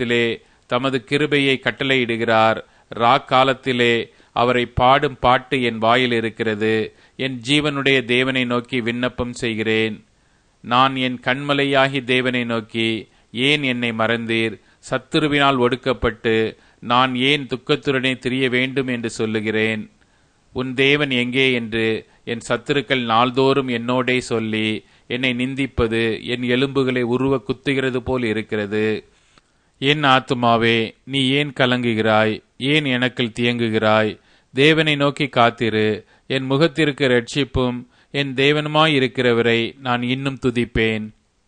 காலத்திலே தமது கிருபையை கட்டளையிடுகிறார் ரா காலத்திலே அவரை பாடும் பாட்டு என் வாயில் இருக்கிறது என் ஜீவனுடைய தேவனை நோக்கி விண்ணப்பம் செய்கிறேன் நான் என் கண்மலையாகி தேவனை நோக்கி ஏன் என்னை மறந்தீர் சத்துருவினால் ஒடுக்கப்பட்டு நான் ஏன் துக்கத்துடனே திரிய வேண்டும் என்று சொல்லுகிறேன் உன் தேவன் எங்கே என்று என் சத்துருக்கள் நாள்தோறும் என்னோடே சொல்லி என்னை நிந்திப்பது என் எலும்புகளை உருவ குத்துகிறது போல் இருக்கிறது என் ஆத்துமாவே நீ ஏன் கலங்குகிறாய் ஏன் எனக்குள் தியங்குகிறாய் தேவனை நோக்கி காத்திரு என் முகத்திற்கு ரட்சிப்பும் என் தேவனுமாயிருக்கிறவரை நான் இன்னும் துதிப்பேன்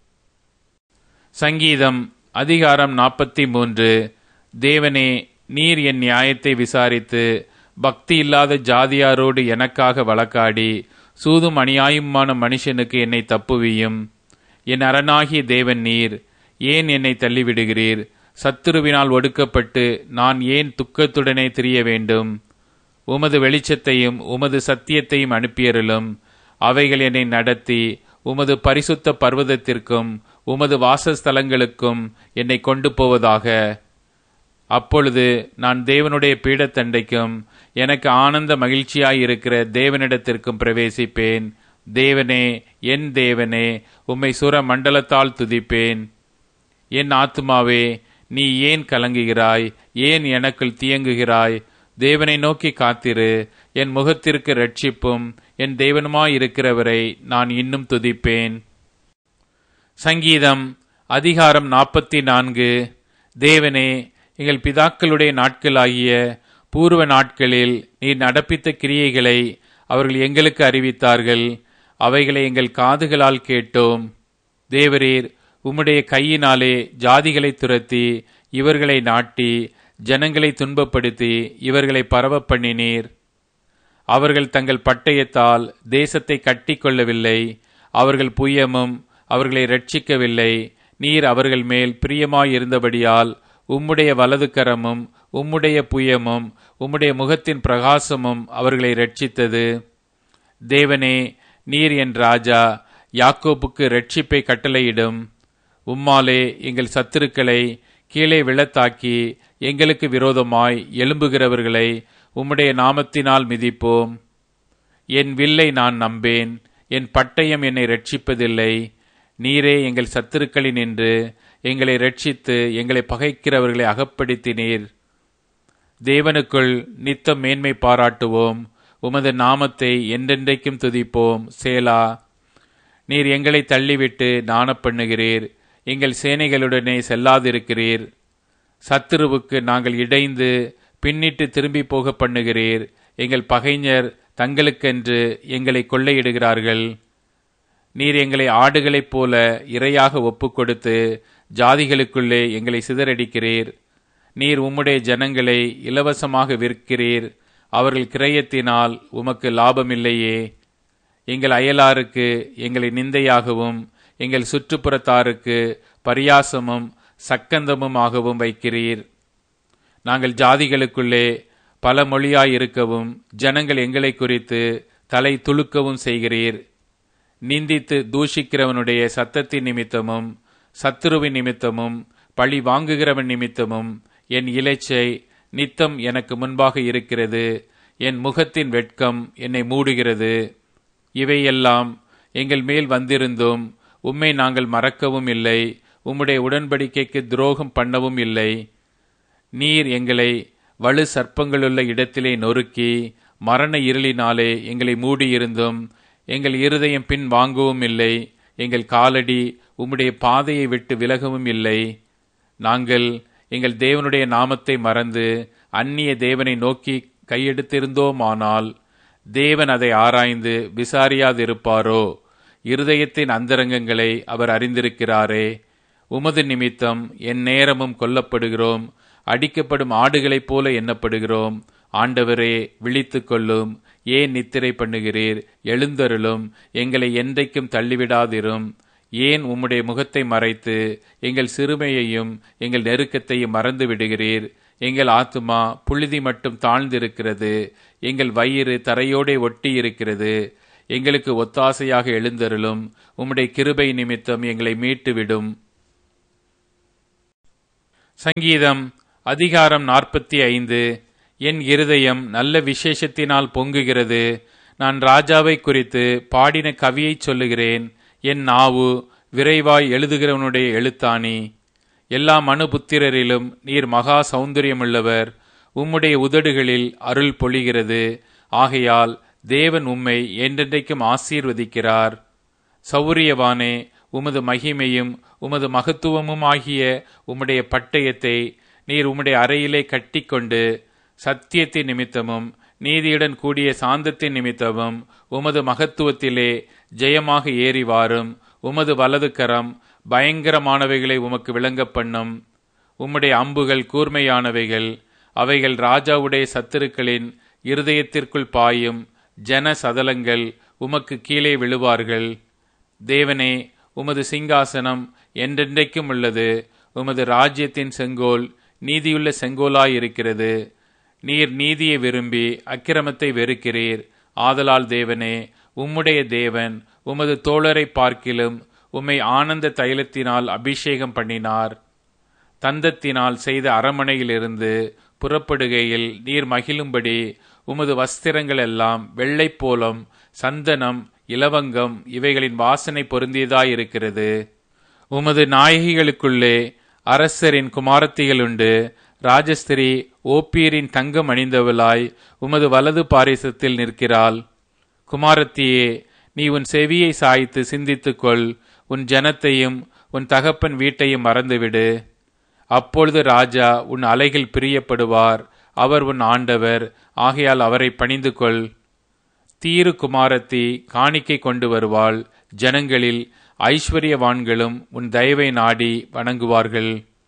சங்கீதம் அதிகாரம் நாற்பத்தி மூன்று தேவனே நீர் என் நியாயத்தை விசாரித்து பக்தி இல்லாத ஜாதியாரோடு எனக்காக வழக்காடி சூதும் அநியாயமான மனுஷனுக்கு என்னை தப்புவியும் என் அரணாகிய தேவன் நீர் ஏன் என்னை தள்ளிவிடுகிறீர் சத்துருவினால் ஒடுக்கப்பட்டு நான் ஏன் துக்கத்துடனே திரிய வேண்டும் உமது வெளிச்சத்தையும் உமது சத்தியத்தையும் அனுப்பியருளும் அவைகள் என்னை நடத்தி உமது பரிசுத்த பர்வதத்திற்கும் உமது வாசஸ்தலங்களுக்கும் என்னை கொண்டு போவதாக அப்பொழுது நான் தேவனுடைய பீடத்தண்டைக்கும் எனக்கு ஆனந்த மகிழ்ச்சியாயிருக்கிற தேவனிடத்திற்கும் பிரவேசிப்பேன் தேவனே என் தேவனே உம்மை சுர மண்டலத்தால் துதிப்பேன் என் ஆத்துமாவே நீ ஏன் கலங்குகிறாய் ஏன் எனக்குள் தியங்குகிறாய் தேவனை நோக்கி காத்திரு என் முகத்திற்கு ரட்சிப்பும் என் தேவனுமாயிருக்கிறவரை நான் இன்னும் துதிப்பேன் சங்கீதம் அதிகாரம் நாற்பத்தி நான்கு தேவனே எங்கள் பிதாக்களுடைய நாட்களாகிய பூர்வ நாட்களில் நீர் நடப்பித்த கிரியைகளை அவர்கள் எங்களுக்கு அறிவித்தார்கள் அவைகளை எங்கள் காதுகளால் கேட்டோம் தேவரீர் உம்முடைய கையினாலே ஜாதிகளை துரத்தி இவர்களை நாட்டி ஜனங்களை துன்பப்படுத்தி இவர்களை பரவ பண்ணினீர் அவர்கள் தங்கள் பட்டயத்தால் தேசத்தை கட்டி கொள்ளவில்லை அவர்கள் புயமும் அவர்களை ரட்சிக்கவில்லை நீர் அவர்கள் மேல் பிரியமாயிருந்தபடியால் உம்முடைய வலது கரமும் உம்முடைய புயமும் உம்முடைய முகத்தின் பிரகாசமும் அவர்களை ரட்சித்தது தேவனே நீர் என் ராஜா யாக்கோப்புக்கு ரட்சிப்பை கட்டளையிடும் உம்மாலே எங்கள் சத்துருக்களை கீழே விழத்தாக்கி எங்களுக்கு விரோதமாய் எழும்புகிறவர்களை உம்முடைய நாமத்தினால் மிதிப்போம் என் வில்லை நான் நம்பேன் என் பட்டயம் என்னை ரட்சிப்பதில்லை நீரே எங்கள் சத்துருக்களின் என்று எங்களை ரட்சித்து எங்களை பகைக்கிறவர்களை அகப்படுத்தினீர் தேவனுக்குள் நித்தம் மேன்மை பாராட்டுவோம் உமது நாமத்தை என்றென்றைக்கும் துதிப்போம் சேலா நீர் எங்களை தள்ளிவிட்டு நாணப் பண்ணுகிறீர் எங்கள் சேனைகளுடனே செல்லாதிருக்கிறீர் சத்துருவுக்கு நாங்கள் இடைந்து பின்னிட்டு திரும்பி போக பண்ணுகிறீர் எங்கள் பகைஞர் தங்களுக்கென்று எங்களை கொள்ளையிடுகிறார்கள் நீர் எங்களை ஆடுகளைப் போல இரையாக ஒப்புக் கொடுத்து ஜாதிகளுக்குள்ளே எங்களை சிதறடிக்கிறீர் நீர் உம்முடைய ஜனங்களை இலவசமாக விற்கிறீர் அவர்கள் கிரயத்தினால் உமக்கு லாபமில்லையே எங்கள் அயலாருக்கு எங்களை நிந்தையாகவும் எங்கள் சுற்றுப்புறத்தாருக்கு பரியாசமும் சக்கந்தமுமாகவும் வைக்கிறீர் நாங்கள் ஜாதிகளுக்குள்ளே பல மொழியாயிருக்கவும் ஜனங்கள் எங்களை குறித்து தலை துளுக்கவும் செய்கிறீர் நிந்தித்து தூஷிக்கிறவனுடைய சத்தத்தின் நிமித்தமும் சத்துருவின் நிமித்தமும் பழி வாங்குகிறவன் நிமித்தமும் என் இலைச்சை நித்தம் எனக்கு முன்பாக இருக்கிறது என் முகத்தின் வெட்கம் என்னை மூடுகிறது இவையெல்லாம் எங்கள் மேல் வந்திருந்தும் உம்மை நாங்கள் மறக்கவும் இல்லை உம்முடைய உடன்படிக்கைக்கு துரோகம் பண்ணவும் இல்லை நீர் எங்களை வலு சர்ப்பங்களுள்ள இடத்திலே நொறுக்கி மரண இருளினாலே எங்களை மூடியிருந்தும் எங்கள் இருதயம் பின் வாங்கவும் இல்லை எங்கள் காலடி உம்முடைய பாதையை விட்டு விலகவும் இல்லை நாங்கள் எங்கள் தேவனுடைய நாமத்தை மறந்து அந்நிய தேவனை நோக்கி கையெடுத்திருந்தோமானால் தேவன் அதை ஆராய்ந்து விசாரியாதிருப்பாரோ இருதயத்தின் அந்தரங்கங்களை அவர் அறிந்திருக்கிறாரே உமது நிமித்தம் என் நேரமும் கொல்லப்படுகிறோம் அடிக்கப்படும் ஆடுகளைப் போல எண்ணப்படுகிறோம் ஆண்டவரே விழித்துக் கொள்ளும் ஏன் நித்திரை பண்ணுகிறீர் எழுந்தருளும் எங்களை என்றைக்கும் தள்ளிவிடாதிரும் ஏன் உம்முடைய முகத்தை மறைத்து எங்கள் சிறுமையையும் எங்கள் நெருக்கத்தையும் மறந்து விடுகிறீர் எங்கள் ஆத்துமா புழுதி மட்டும் தாழ்ந்திருக்கிறது எங்கள் வயிறு தரையோடே ஒட்டி இருக்கிறது எங்களுக்கு ஒத்தாசையாக எழுந்தருளும் உம்முடைய கிருபை நிமித்தம் எங்களை மீட்டுவிடும் சங்கீதம் அதிகாரம் நாற்பத்தி ஐந்து என் இருதயம் நல்ல விசேஷத்தினால் பொங்குகிறது நான் ராஜாவை குறித்து பாடின கவியைச் சொல்லுகிறேன் என் நாவு விரைவாய் எழுதுகிறவனுடைய எழுத்தாணி எல்லா மனுபுத்திரரிலும் நீர் மகா சௌந்தரியமுள்ளவர் உம்முடைய உதடுகளில் அருள் பொழிகிறது ஆகையால் தேவன் உம்மை என்றென்றைக்கும் ஆசீர்வதிக்கிறார் சௌரியவானே உமது மகிமையும் உமது மகத்துவமும் ஆகிய உம்முடைய பட்டயத்தை நீர் உம்முடைய அறையிலே கட்டிக்கொண்டு சத்தியத்தின் நிமித்தமும் நீதியுடன் கூடிய சாந்தத்தின் நிமித்தமும் உமது மகத்துவத்திலே ஜெயமாக ஏறி வாரும் உமது வலது கரம் பயங்கரமானவைகளை உமக்கு விளங்க பண்ணும் உம்முடைய அம்புகள் கூர்மையானவைகள் அவைகள் ராஜாவுடைய சத்துருக்களின் இருதயத்திற்குள் பாயும் ஜன சதலங்கள் உமக்கு கீழே விழுவார்கள் தேவனே உமது சிங்காசனம் என்றென்றைக்கும் உள்ளது உமது ராஜ்யத்தின் செங்கோல் நீதியுள்ள செங்கோலாயிருக்கிறது நீர் நீதியை விரும்பி அக்கிரமத்தை வெறுக்கிறீர் ஆதலால் தேவனே உம்முடைய தேவன் உமது தோழரை பார்க்கிலும் உம்மை ஆனந்த தைலத்தினால் அபிஷேகம் பண்ணினார் தந்தத்தினால் செய்த அரமனையிலிருந்து புறப்படுகையில் நீர் மகிழும்படி உமது வஸ்திரங்கள் எல்லாம் வெள்ளை போலம் சந்தனம் இலவங்கம் இவைகளின் வாசனை பொருந்தியதாயிருக்கிறது உமது நாயகிகளுக்குள்ளே அரசரின் குமாரத்திகளுண்டு ராஜஸ்திரி ஓப்பீரின் தங்கம் அணிந்தவளாய் உமது வலது பாரிசத்தில் நிற்கிறாள் குமாரத்தியே நீ உன் செவியை சாய்த்து சிந்தித்துக்கொள் உன் ஜனத்தையும் உன் தகப்பன் வீட்டையும் மறந்துவிடு அப்பொழுது ராஜா உன் அலைகள் பிரியப்படுவார் அவர் உன் ஆண்டவர் ஆகையால் அவரை பணிந்து கொள் தீரு குமாரத்தி காணிக்கை கொண்டு வருவாள் ஜனங்களில் ஐஸ்வர்யவான்களும் உன் தயவை நாடி வணங்குவார்கள்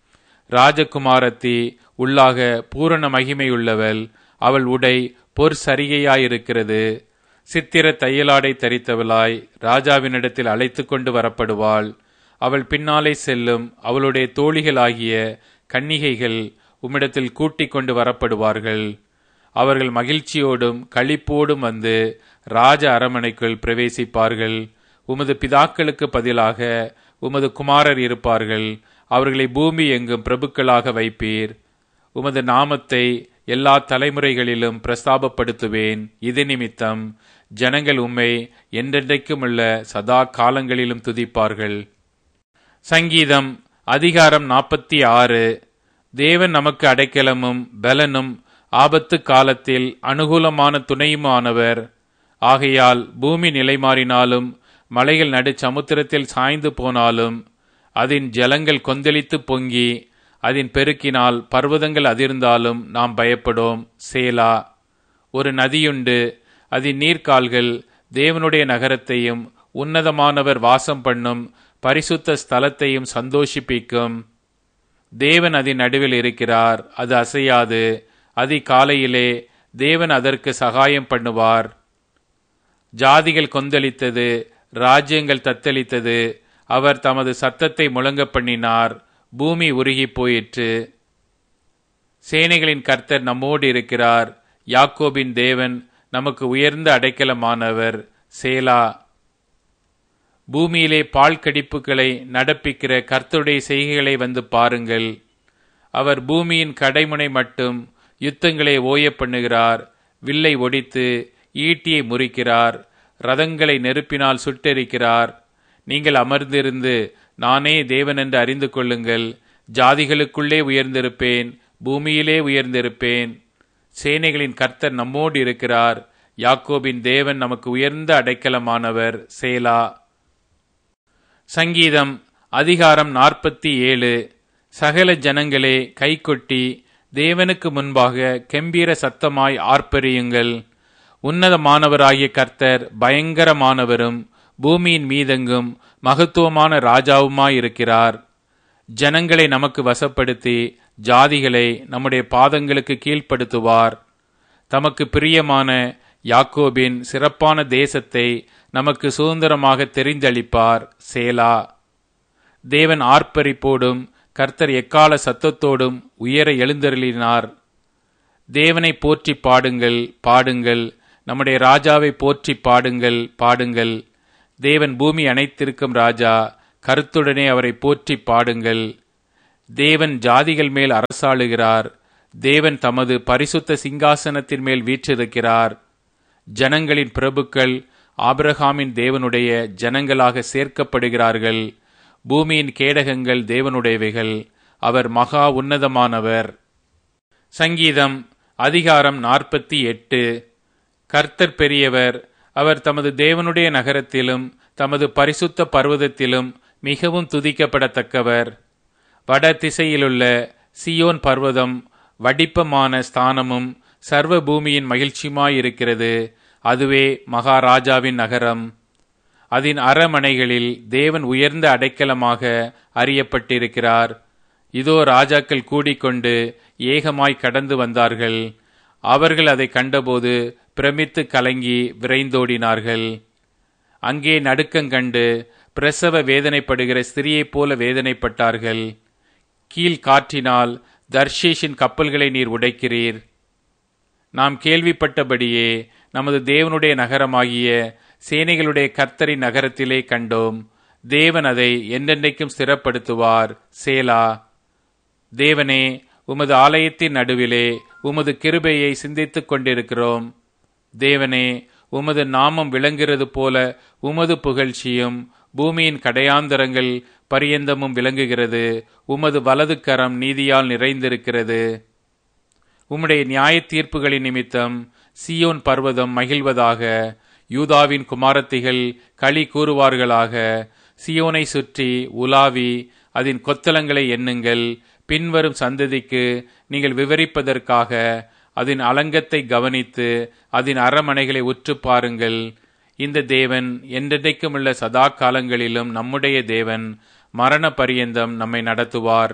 ராஜகுமாரத்தி உள்ளாக பூரண மகிமையுள்ளவள் அவள் உடை பொற் சரிகையாயிருக்கிறது சித்திர தையலாடை தரித்தவளாய் ராஜாவினிடத்தில் அழைத்து கொண்டு வரப்படுவாள் அவள் பின்னாலே செல்லும் அவளுடைய தோழிகளாகிய கன்னிகைகள் உம்மிடத்தில் கூட்டிக் கொண்டு வரப்படுவார்கள் அவர்கள் மகிழ்ச்சியோடும் களிப்போடும் வந்து ராஜ அரமனைக்குள் பிரவேசிப்பார்கள் உமது பிதாக்களுக்கு பதிலாக உமது குமாரர் இருப்பார்கள் அவர்களை பூமி எங்கும் பிரபுக்களாக வைப்பீர் உமது நாமத்தை எல்லா தலைமுறைகளிலும் பிரஸ்தாபப்படுத்துவேன் இது நிமித்தம் ஜனங்கள் உம்மை என்றென்றைக்கும் உள்ள சதா காலங்களிலும் துதிப்பார்கள் சங்கீதம் அதிகாரம் நாற்பத்தி ஆறு தேவன் நமக்கு அடைக்கலமும் பலனும் ஆபத்து காலத்தில் அனுகூலமான துணையுமானவர் ஆகையால் பூமி நிலைமாறினாலும் மலைகள் நடு சமுத்திரத்தில் சாய்ந்து போனாலும் அதன் ஜலங்கள் கொந்தளித்து பொங்கி அதன் பெருக்கினால் பர்வதங்கள் அதிர்ந்தாலும் நாம் பயப்படோம் சேலா ஒரு நதியுண்டு அதன் நீர்க்கால்கள் தேவனுடைய நகரத்தையும் உன்னதமானவர் வாசம் பண்ணும் பரிசுத்த ஸ்தலத்தையும் சந்தோஷிப்பிக்கும் தேவன் அதன் நடுவில் இருக்கிறார் அது அசையாது அதி காலையிலே தேவன் அதற்கு சகாயம் பண்ணுவார் ஜாதிகள் கொந்தளித்தது ராஜ்யங்கள் தத்தளித்தது அவர் தமது சத்தத்தை முழங்க பண்ணினார் பூமி உருகி போயிற்று சேனைகளின் கர்த்தர் நம்மோடு இருக்கிறார் யாக்கோபின் தேவன் நமக்கு உயர்ந்த அடைக்கலமானவர் சேலா பூமியிலே பால் கடிப்புகளை நடப்பிக்கிற கர்த்தருடைய செய்கைகளை வந்து பாருங்கள் அவர் பூமியின் கடைமுனை மட்டும் யுத்தங்களை ஓய பண்ணுகிறார் வில்லை ஒடித்து ஈட்டியை முறிக்கிறார் ரதங்களை நெருப்பினால் சுட்டெரிக்கிறார் நீங்கள் அமர்ந்திருந்து நானே தேவன் என்று அறிந்து கொள்ளுங்கள் ஜாதிகளுக்குள்ளே உயர்ந்திருப்பேன் பூமியிலே உயர்ந்திருப்பேன் சேனைகளின் கர்த்தர் நம்மோடு இருக்கிறார் யாக்கோபின் தேவன் நமக்கு உயர்ந்த அடைக்கலமானவர் சேலா சங்கீதம் அதிகாரம் நாற்பத்தி ஏழு சகல ஜனங்களே கைகொட்டி தேவனுக்கு முன்பாக கெம்பீர சத்தமாய் ஆர்ப்பரியுங்கள் உன்னதமானவராகிய கர்த்தர் பயங்கரமானவரும் பூமியின் மீதெங்கும் மகத்துவமான ராஜாவுமாயிருக்கிறார் ஜனங்களை நமக்கு வசப்படுத்தி ஜாதிகளை நம்முடைய பாதங்களுக்கு கீழ்ப்படுத்துவார் தமக்கு பிரியமான யாக்கோபின் சிறப்பான தேசத்தை நமக்கு சுதந்திரமாக தெரிந்தளிப்பார் சேலா தேவன் ஆர்ப்பரிப்போடும் கர்த்தர் எக்கால சத்தத்தோடும் உயர எழுந்தருளினார் தேவனை போற்றி பாடுங்கள் பாடுங்கள் நம்முடைய ராஜாவை போற்றி பாடுங்கள் பாடுங்கள் தேவன் பூமி அனைத்திருக்கும் ராஜா கருத்துடனே அவரை போற்றி பாடுங்கள் தேவன் ஜாதிகள் மேல் அரசாளுகிறார் தேவன் தமது பரிசுத்த சிங்காசனத்தின் மேல் வீற்றிருக்கிறார் ஜனங்களின் பிரபுக்கள் ஆபிரகாமின் தேவனுடைய ஜனங்களாக சேர்க்கப்படுகிறார்கள் பூமியின் கேடகங்கள் தேவனுடையவைகள் அவர் மகா உன்னதமானவர் சங்கீதம் அதிகாரம் நாற்பத்தி எட்டு கர்த்தர் பெரியவர் அவர் தமது தேவனுடைய நகரத்திலும் தமது பரிசுத்த பர்வதத்திலும் மிகவும் துதிக்கப்படத்தக்கவர் வட திசையிலுள்ள சியோன் பர்வதம் வடிப்பமான ஸ்தானமும் சர்வ பூமியின் மகிழ்ச்சியுமாயிருக்கிறது அதுவே மகாராஜாவின் நகரம் அதன் அரமனைகளில் தேவன் உயர்ந்த அடைக்கலமாக அறியப்பட்டிருக்கிறார் இதோ ராஜாக்கள் கூடிக்கொண்டு ஏகமாய் கடந்து வந்தார்கள் அவர்கள் அதை கண்டபோது பிரமித்து கலங்கி விரைந்தோடினார்கள் அங்கே நடுக்கங்கண்டு பிரசவ வேதனைப்படுகிற ஸ்திரியைப் போல வேதனைப்பட்டார்கள் கீழ் காற்றினால் தர்ஷீஷின் கப்பல்களை நீர் உடைக்கிறீர் நாம் கேள்விப்பட்டபடியே நமது தேவனுடைய நகரமாகிய சேனைகளுடைய கர்த்தரின் நகரத்திலே கண்டோம் தேவன் அதை என்றென்றைக்கும் ஸ்திரப்படுத்துவார் சேலா தேவனே உமது ஆலயத்தின் நடுவிலே உமது கிருபையை சிந்தித்துக் கொண்டிருக்கிறோம் தேவனே உமது நாமம் விளங்குகிறது போல உமது புகழ்ச்சியும் பூமியின் கடையாந்தரங்கள் பரியந்தமும் விளங்குகிறது உமது வலது கரம் நீதியால் நிறைந்திருக்கிறது உம்முடைய நியாய தீர்ப்புகளின் நிமித்தம் சியோன் பர்வதம் மகிழ்வதாக யூதாவின் குமாரத்திகள் களி கூறுவார்களாக சியோனை சுற்றி உலாவி அதன் கொத்தலங்களை எண்ணுங்கள் பின்வரும் சந்ததிக்கு நீங்கள் விவரிப்பதற்காக அதன் அலங்கத்தை கவனித்து அதன் அரமனைகளை உற்று பாருங்கள் இந்த தேவன் என்றென்றைக்கும் உள்ள சதா காலங்களிலும் நம்முடைய தேவன் மரண பரியந்தம் நம்மை நடத்துவார்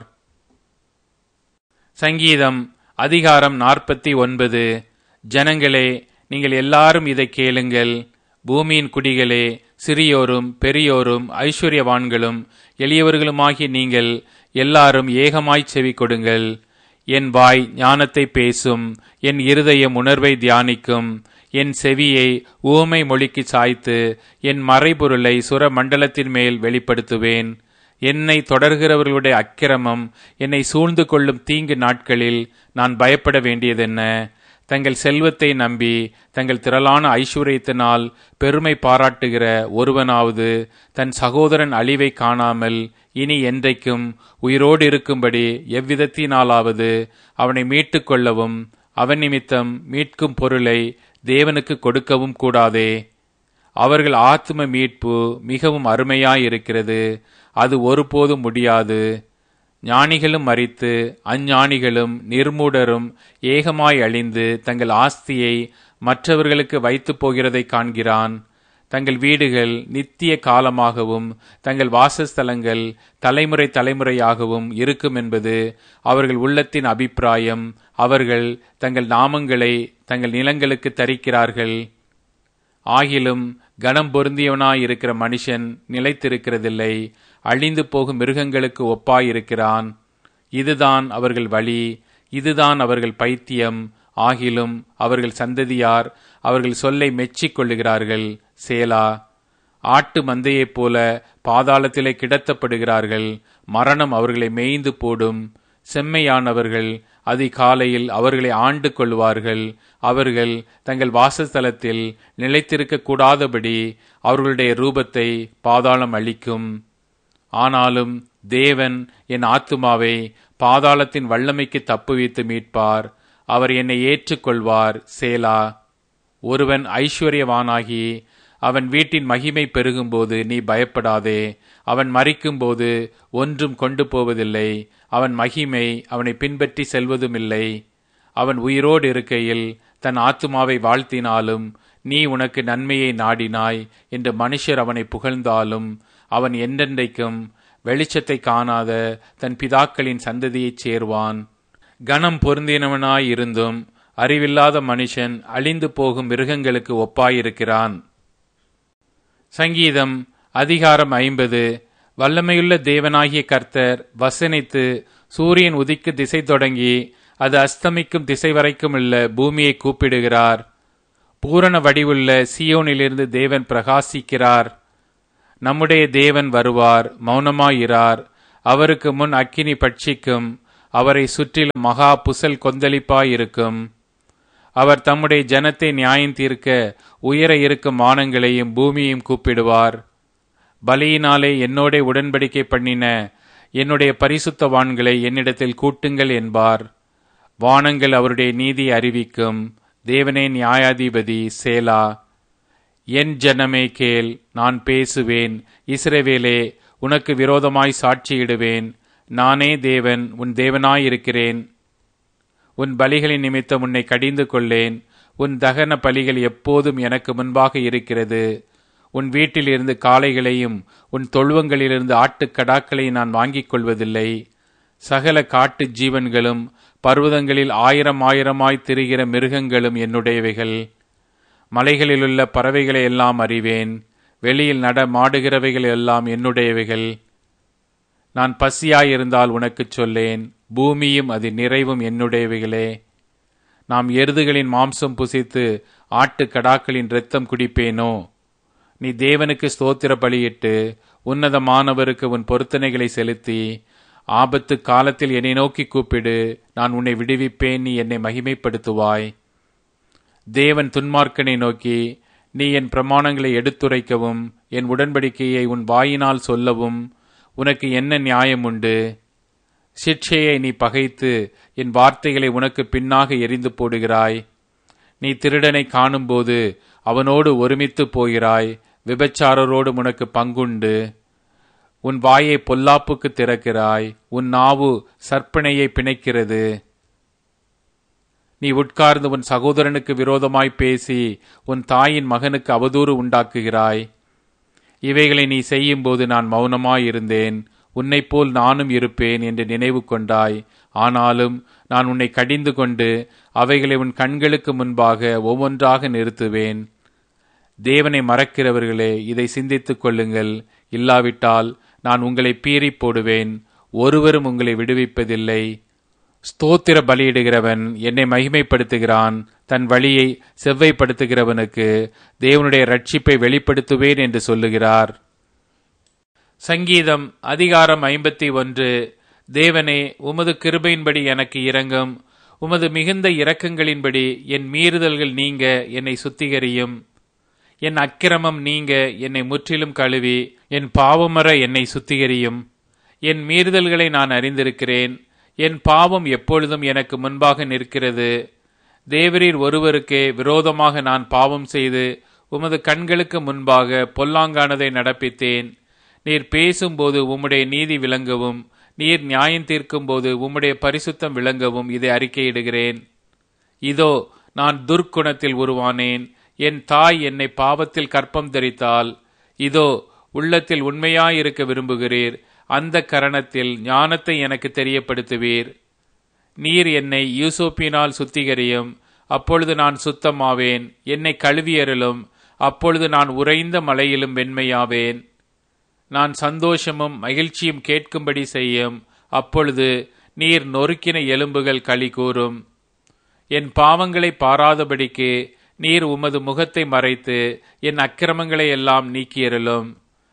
சங்கீதம் அதிகாரம் நாற்பத்தி ஒன்பது ஜனங்களே நீங்கள் எல்லாரும் இதை கேளுங்கள் பூமியின் குடிகளே சிறியோரும் பெரியோரும் ஐஸ்வர்யவான்களும் எளியவர்களுமாகிய நீங்கள் எல்லாரும் ஏகமாய் செவி கொடுங்கள் என் வாய் ஞானத்தை பேசும் என் இருதயம் உணர்வை தியானிக்கும் என் செவியை ஊமை மொழிக்கு சாய்த்து என் மறைபொருளை சுர மண்டலத்தின் மேல் வெளிப்படுத்துவேன் என்னை தொடர்கிறவர்களுடைய அக்கிரமம் என்னை சூழ்ந்து கொள்ளும் தீங்கு நாட்களில் நான் பயப்பட வேண்டியதென்ன தங்கள் செல்வத்தை நம்பி தங்கள் திரளான ஐஸ்வர்யத்தினால் பெருமை பாராட்டுகிற ஒருவனாவது தன் சகோதரன் அழிவை காணாமல் இனி என்றைக்கும் உயிரோடு இருக்கும்படி எவ்விதத்தினாலாவது அவனை மீட்டுக் கொள்ளவும் அவன் நிமித்தம் மீட்கும் பொருளை தேவனுக்கு கொடுக்கவும் கூடாதே அவர்கள் ஆத்ம மீட்பு மிகவும் அருமையாயிருக்கிறது அது ஒருபோதும் முடியாது ஞானிகளும் மறித்து அஞ்ஞானிகளும் நிர்மூடரும் ஏகமாய் அழிந்து தங்கள் ஆஸ்தியை மற்றவர்களுக்கு வைத்து போகிறதை காண்கிறான் தங்கள் வீடுகள் நித்திய காலமாகவும் தங்கள் வாசஸ்தலங்கள் தலைமுறை தலைமுறையாகவும் இருக்கும் என்பது அவர்கள் உள்ளத்தின் அபிப்பிராயம் அவர்கள் தங்கள் நாமங்களை தங்கள் நிலங்களுக்கு தரிக்கிறார்கள் ஆகிலும் கனம் பொருந்தியவனாயிருக்கிற மனுஷன் நிலைத்திருக்கிறதில்லை அழிந்து போகும் மிருகங்களுக்கு ஒப்பாயிருக்கிறான் இதுதான் அவர்கள் வழி இதுதான் அவர்கள் பைத்தியம் ஆகிலும் அவர்கள் சந்ததியார் அவர்கள் சொல்லை மெச்சிக் கொள்ளுகிறார்கள் சேலா ஆட்டு மந்தையைப் போல பாதாளத்திலே கிடத்தப்படுகிறார்கள் மரணம் அவர்களை மேய்ந்து போடும் செம்மையானவர்கள் அதிகாலையில் அவர்களை ஆண்டு கொள்வார்கள் அவர்கள் தங்கள் வாசஸ்தலத்தில் நிலைத்திருக்க கூடாதபடி அவர்களுடைய ரூபத்தை பாதாளம் அளிக்கும் ஆனாலும் தேவன் என் ஆத்துமாவை பாதாளத்தின் வல்லமைக்கு தப்புவித்து மீட்பார் அவர் என்னை ஏற்றுக்கொள்வார் சேலா ஒருவன் ஐஸ்வர்யவானாகி அவன் வீட்டின் மகிமை பெருகும்போது நீ பயப்படாதே அவன் மறிக்கும்போது ஒன்றும் கொண்டு போவதில்லை அவன் மகிமை அவனை பின்பற்றி செல்வதுமில்லை அவன் உயிரோடு இருக்கையில் தன் ஆத்துமாவை வாழ்த்தினாலும் நீ உனக்கு நன்மையை நாடினாய் என்று மனுஷர் அவனை புகழ்ந்தாலும் அவன் என்றென்றைக்கும் வெளிச்சத்தை காணாத தன் பிதாக்களின் சந்ததியைச் சேர்வான் கனம் பொருந்தினவனாயிருந்தும் அறிவில்லாத மனுஷன் அழிந்து போகும் மிருகங்களுக்கு ஒப்பாயிருக்கிறான் சங்கீதம் அதிகாரம் ஐம்பது வல்லமையுள்ள தேவனாகிய கர்த்தர் வசனித்து சூரியன் உதிக்கு திசை தொடங்கி அது அஸ்தமிக்கும் திசை வரைக்கும் உள்ள பூமியை கூப்பிடுகிறார் பூரண வடிவுள்ள சியோனிலிருந்து தேவன் பிரகாசிக்கிறார் நம்முடைய தேவன் வருவார் மௌனமாயிரார் அவருக்கு முன் அக்கினி பட்சிக்கும் அவரை சுற்றிலும் மகா புசல் கொந்தளிப்பாயிருக்கும் அவர் தம்முடைய ஜனத்தை நியாயம் தீர்க்க உயர இருக்கும் வானங்களையும் பூமியையும் கூப்பிடுவார் பலியினாலே என்னோட உடன்படிக்கை பண்ணின என்னுடைய பரிசுத்தவான்களை என்னிடத்தில் கூட்டுங்கள் என்பார் வானங்கள் அவருடைய நீதி அறிவிக்கும் தேவனே நியாயாதிபதி சேலா என் ஜனமே கேள் நான் பேசுவேன் இஸ்ரவேலே உனக்கு விரோதமாய் சாட்சியிடுவேன் நானே தேவன் உன் தேவனாயிருக்கிறேன் உன் பலிகளின் நிமித்தம் உன்னை கடிந்து கொள்ளேன் உன் தகன பலிகள் எப்போதும் எனக்கு முன்பாக இருக்கிறது உன் வீட்டிலிருந்து காளைகளையும் உன் தொழுவங்களிலிருந்து ஆட்டுக்கடாக்களையும் நான் வாங்கிக் கொள்வதில்லை சகல காட்டு ஜீவன்களும் பர்வதங்களில் ஆயிரம் ஆயிரமாய் திரிகிற மிருகங்களும் என்னுடையவைகள் மலைகளிலுள்ள பறவைகளை எல்லாம் அறிவேன் வெளியில் நட மாடுகிறவைகள் எல்லாம் என்னுடையவைகள் நான் பசியாயிருந்தால் உனக்குச் சொல்லேன் பூமியும் அது நிறைவும் என்னுடையவைகளே நாம் எருதுகளின் மாம்சம் புசித்து ஆட்டு கடாக்களின் இரத்தம் குடிப்பேனோ நீ தேவனுக்கு ஸ்தோத்திர பலியிட்டு உன்னதமானவருக்கு உன் பொருத்தனைகளை செலுத்தி ஆபத்து காலத்தில் என்னை நோக்கி கூப்பிடு நான் உன்னை விடுவிப்பேன் நீ என்னை மகிமைப்படுத்துவாய் தேவன் துன்மார்க்கனை நோக்கி நீ என் பிரமாணங்களை எடுத்துரைக்கவும் என் உடன்படிக்கையை உன் வாயினால் சொல்லவும் உனக்கு என்ன நியாயம் உண்டு சிற்சையை நீ பகைத்து என் வார்த்தைகளை உனக்கு பின்னாக எரிந்து போடுகிறாய் நீ திருடனை காணும்போது அவனோடு ஒருமித்து போகிறாய் விபச்சாரரோடு உனக்கு பங்குண்டு உன் வாயை பொல்லாப்புக்கு திறக்கிறாய் உன் நாவு சற்பனையை பிணைக்கிறது நீ உட்கார்ந்து உன் சகோதரனுக்கு விரோதமாய் பேசி உன் தாயின் மகனுக்கு அவதூறு உண்டாக்குகிறாய் இவைகளை நீ செய்யும்போது நான் மௌனமாயிருந்தேன் உன்னைப் போல் நானும் இருப்பேன் என்று நினைவு கொண்டாய் ஆனாலும் நான் உன்னை கடிந்து கொண்டு அவைகளை உன் கண்களுக்கு முன்பாக ஒவ்வொன்றாக நிறுத்துவேன் தேவனை மறக்கிறவர்களே இதை சிந்தித்துக் கொள்ளுங்கள் இல்லாவிட்டால் நான் உங்களை பீறி போடுவேன் ஒருவரும் உங்களை விடுவிப்பதில்லை ஸ்தோத்திர பலியிடுகிறவன் என்னை மகிமைப்படுத்துகிறான் தன் வழியை செவ்வைப்படுத்துகிறவனுக்கு தேவனுடைய ரட்சிப்பை வெளிப்படுத்துவேன் என்று சொல்லுகிறார் சங்கீதம் அதிகாரம் ஐம்பத்தி ஒன்று தேவனே உமது கிருபையின்படி எனக்கு இரங்கும் உமது மிகுந்த இரக்கங்களின்படி என் மீறுதல்கள் நீங்க என்னை சுத்திகரியும் என் அக்கிரமம் நீங்க என்னை முற்றிலும் கழுவி என் பாவமர என்னை சுத்திகரியும் என் மீறுதல்களை நான் அறிந்திருக்கிறேன் என் பாவம் எப்பொழுதும் எனக்கு முன்பாக நிற்கிறது தேவரீர் ஒருவருக்கே விரோதமாக நான் பாவம் செய்து உமது கண்களுக்கு முன்பாக பொல்லாங்கானதை நடப்பித்தேன் நீர் பேசும்போது உம்முடைய நீதி விளங்கவும் நீர் நியாயம் தீர்க்கும்போது உம்முடைய பரிசுத்தம் விளங்கவும் இதை அறிக்கையிடுகிறேன் இதோ நான் துர்க்குணத்தில் உருவானேன் என் தாய் என்னை பாவத்தில் கற்பம் தரித்தால் இதோ உள்ளத்தில் உண்மையாயிருக்க விரும்புகிறீர் அந்த கரணத்தில் ஞானத்தை எனக்கு தெரியப்படுத்துவீர் நீர் என்னை யூசோப்பினால் சுத்திகரியும் அப்பொழுது நான் சுத்தமாவேன் என்னை கழுவியறலும் அப்பொழுது நான் உறைந்த மலையிலும் வெண்மையாவேன் நான் சந்தோஷமும் மகிழ்ச்சியும் கேட்கும்படி செய்யும் அப்பொழுது நீர் நொறுக்கின எலும்புகள் களி கூறும் என் பாவங்களை பாராதபடிக்கு நீர் உமது முகத்தை மறைத்து என் அக்கிரமங்களை எல்லாம் நீக்கியறலும்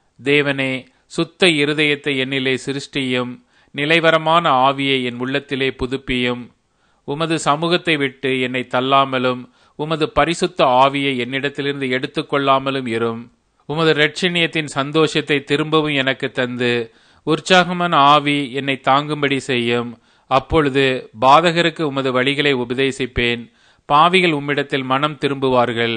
தேவனே சுத்த இருதயத்தை என்னிலே சிருஷ்டியும் நிலைவரமான ஆவியை என் உள்ளத்திலே புதுப்பியும் உமது சமூகத்தை விட்டு என்னை தள்ளாமலும் உமது பரிசுத்த ஆவியை என்னிடத்திலிருந்து எடுத்துக்கொள்ளாமலும் இரும் உமது இரட்சணியத்தின் சந்தோஷத்தை திரும்பவும் எனக்கு தந்து உற்சாகமான ஆவி என்னை தாங்கும்படி செய்யும் அப்பொழுது பாதகருக்கு உமது வழிகளை உபதேசிப்பேன் பாவிகள் உம்மிடத்தில் மனம் திரும்புவார்கள்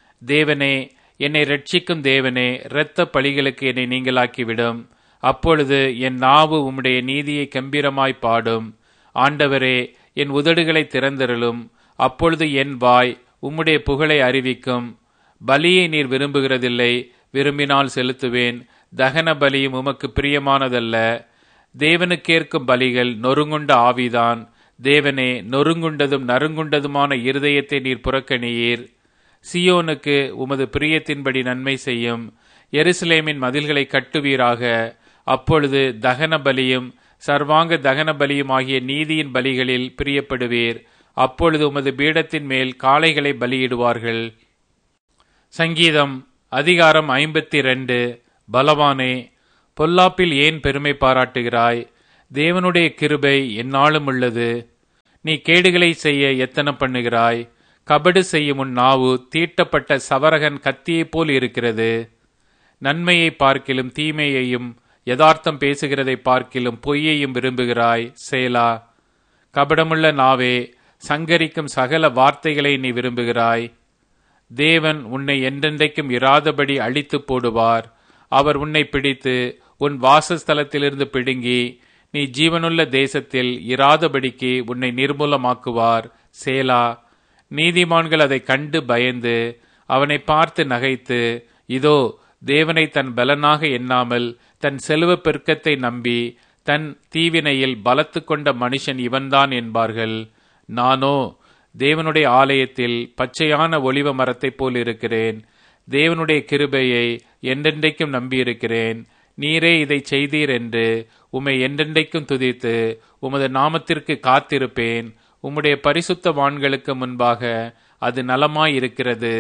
தேவனே என்னை ரட்சிக்கும் தேவனே இரத்த பழிகளுக்கு என்னை நீங்களாக்கிவிடும் அப்பொழுது என் நாவு உம்முடைய நீதியை கம்பீரமாய் பாடும் ஆண்டவரே என் உதடுகளை திறந்திரலும் அப்பொழுது என் வாய் உம்முடைய புகழை அறிவிக்கும் பலியை நீர் விரும்புகிறதில்லை விரும்பினால் செலுத்துவேன் தகன பலியும் உமக்கு பிரியமானதல்ல தேவனுக்கேற்கும் பலிகள் நொறுங்குண்ட ஆவிதான் தேவனே நொறுங்குண்டதும் நறுங்குண்டதுமான இருதயத்தை நீர் புறக்கணியீர் சியோனுக்கு உமது பிரியத்தின்படி நன்மை செய்யும் எருசலேமின் மதில்களை கட்டுவீராக அப்பொழுது தகன பலியும் சர்வாங்க தகன பலியும் ஆகிய நீதியின் பலிகளில் பிரியப்படுவீர் அப்பொழுது உமது பீடத்தின் மேல் காளைகளை பலியிடுவார்கள் சங்கீதம் அதிகாரம் ஐம்பத்தி ரெண்டு பலவானே பொல்லாப்பில் ஏன் பெருமை பாராட்டுகிறாய் தேவனுடைய கிருபை எந்நாளும் உள்ளது நீ கேடுகளை செய்ய எத்தனை பண்ணுகிறாய் கபடு செய்யும் உன் நாவு தீட்டப்பட்ட சவரகன் கத்தியைப் போல் இருக்கிறது நன்மையை பார்க்கிலும் தீமையையும் யதார்த்தம் பேசுகிறதை பார்க்கிலும் பொய்யையும் விரும்புகிறாய் சேலா கபடமுள்ள நாவே சங்கரிக்கும் சகல வார்த்தைகளை நீ விரும்புகிறாய் தேவன் உன்னை என்றென்றைக்கும் இராதபடி அழித்து போடுவார் அவர் உன்னை பிடித்து உன் வாசஸ்தலத்திலிருந்து பிடுங்கி நீ ஜீவனுள்ள தேசத்தில் இராதபடிக்கு உன்னை நிர்மூலமாக்குவார் சேலா நீதிமான்கள் அதை கண்டு பயந்து அவனை பார்த்து நகைத்து இதோ தேவனை தன் பலனாக எண்ணாமல் தன் செல்வ பெருக்கத்தை நம்பி தன் தீவினையில் பலத்து கொண்ட மனுஷன் இவன்தான் என்பார்கள் நானோ தேவனுடைய ஆலயத்தில் பச்சையான ஒளிவ மரத்தைப் போல் இருக்கிறேன் தேவனுடைய கிருபையை என்றென்றைக்கும் நம்பியிருக்கிறேன் நீரே இதை செய்தீர் என்று உம்மை என்றென்றைக்கும் துதித்து உமது நாமத்திற்கு காத்திருப்பேன் உம்முடைய பரிசுத்த வான்களுக்கு முன்பாக அது நலமாயிருக்கிறது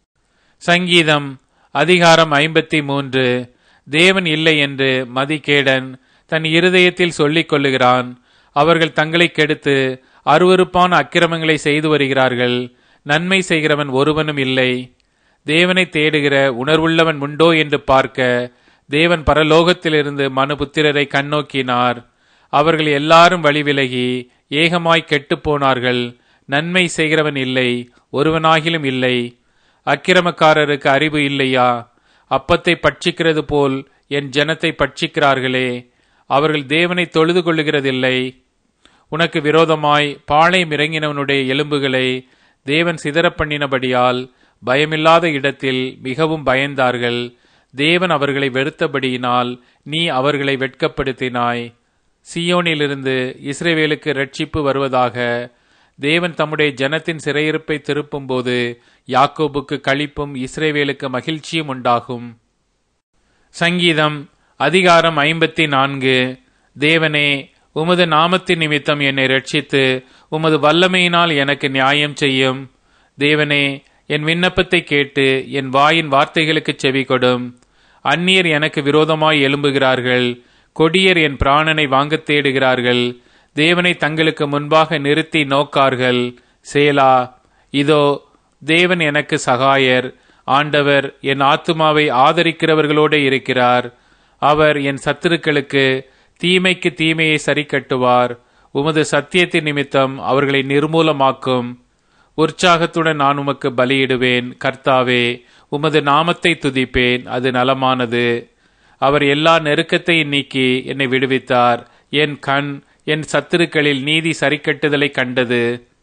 சங்கீதம் அதிகாரம் ஐம்பத்தி மூன்று தேவன் இல்லை என்று மதிகேடன் தன் இருதயத்தில் சொல்லிக் கொள்ளுகிறான் அவர்கள் தங்களை கெடுத்து அருவருப்பான அக்கிரமங்களை செய்து வருகிறார்கள் நன்மை செய்கிறவன் ஒருவனும் இல்லை தேவனை தேடுகிற உணர்வுள்ளவன் உண்டோ என்று பார்க்க தேவன் பரலோகத்திலிருந்து மனுபுத்திரரை கண்ணோக்கினார் அவர்கள் எல்லாரும் வழிவிலகி ஏகமாய் கெட்டுப் போனார்கள் நன்மை செய்கிறவன் இல்லை ஒருவனாகிலும் இல்லை அக்கிரமக்காரருக்கு அறிவு இல்லையா அப்பத்தை பட்சிக்கிறது போல் என் ஜனத்தை பட்சிக்கிறார்களே அவர்கள் தேவனை தொழுது கொள்ளுகிறதில்லை உனக்கு விரோதமாய் பாளையம் இறங்கினவனுடைய எலும்புகளை தேவன் சிதறப் பண்ணினபடியால் பயமில்லாத இடத்தில் மிகவும் பயந்தார்கள் தேவன் அவர்களை வெறுத்தபடியினால் நீ அவர்களை வெட்கப்படுத்தினாய் சியோனிலிருந்து இஸ்ரேவேலுக்கு ரட்சிப்பு வருவதாக தேவன் தம்முடைய ஜனத்தின் சிறையிருப்பை திருப்பும்போது யாக்கோபுக்கு களிப்பும் இஸ்ரேவேலுக்கு மகிழ்ச்சியும் உண்டாகும் சங்கீதம் அதிகாரம் ஐம்பத்தி நான்கு தேவனே உமது நாமத்தின் நிமித்தம் என்னை ரட்சித்து உமது வல்லமையினால் எனக்கு நியாயம் செய்யும் தேவனே என் விண்ணப்பத்தை கேட்டு என் வாயின் வார்த்தைகளுக்கு செவி கொடும் அந்நியர் எனக்கு விரோதமாய் எழும்புகிறார்கள் கொடியர் என் பிராணனை வாங்கத் தேடுகிறார்கள் தேவனை தங்களுக்கு முன்பாக நிறுத்தி நோக்கார்கள் சேலா இதோ தேவன் எனக்கு சகாயர் ஆண்டவர் என் ஆத்துமாவை ஆதரிக்கிறவர்களோடு இருக்கிறார் அவர் என் சத்துருக்களுக்கு தீமைக்கு தீமையை சரி கட்டுவார் உமது சத்தியத்தின் நிமித்தம் அவர்களை நிர்மூலமாக்கும் உற்சாகத்துடன் நான் உமக்கு பலியிடுவேன் கர்த்தாவே உமது நாமத்தை துதிப்பேன் அது நலமானது அவர் எல்லா நெருக்கத்தையும் நீக்கி என்னை விடுவித்தார் என் கண் என் சத்துருக்களில் நீதி சரிக்கட்டுதலை கண்டது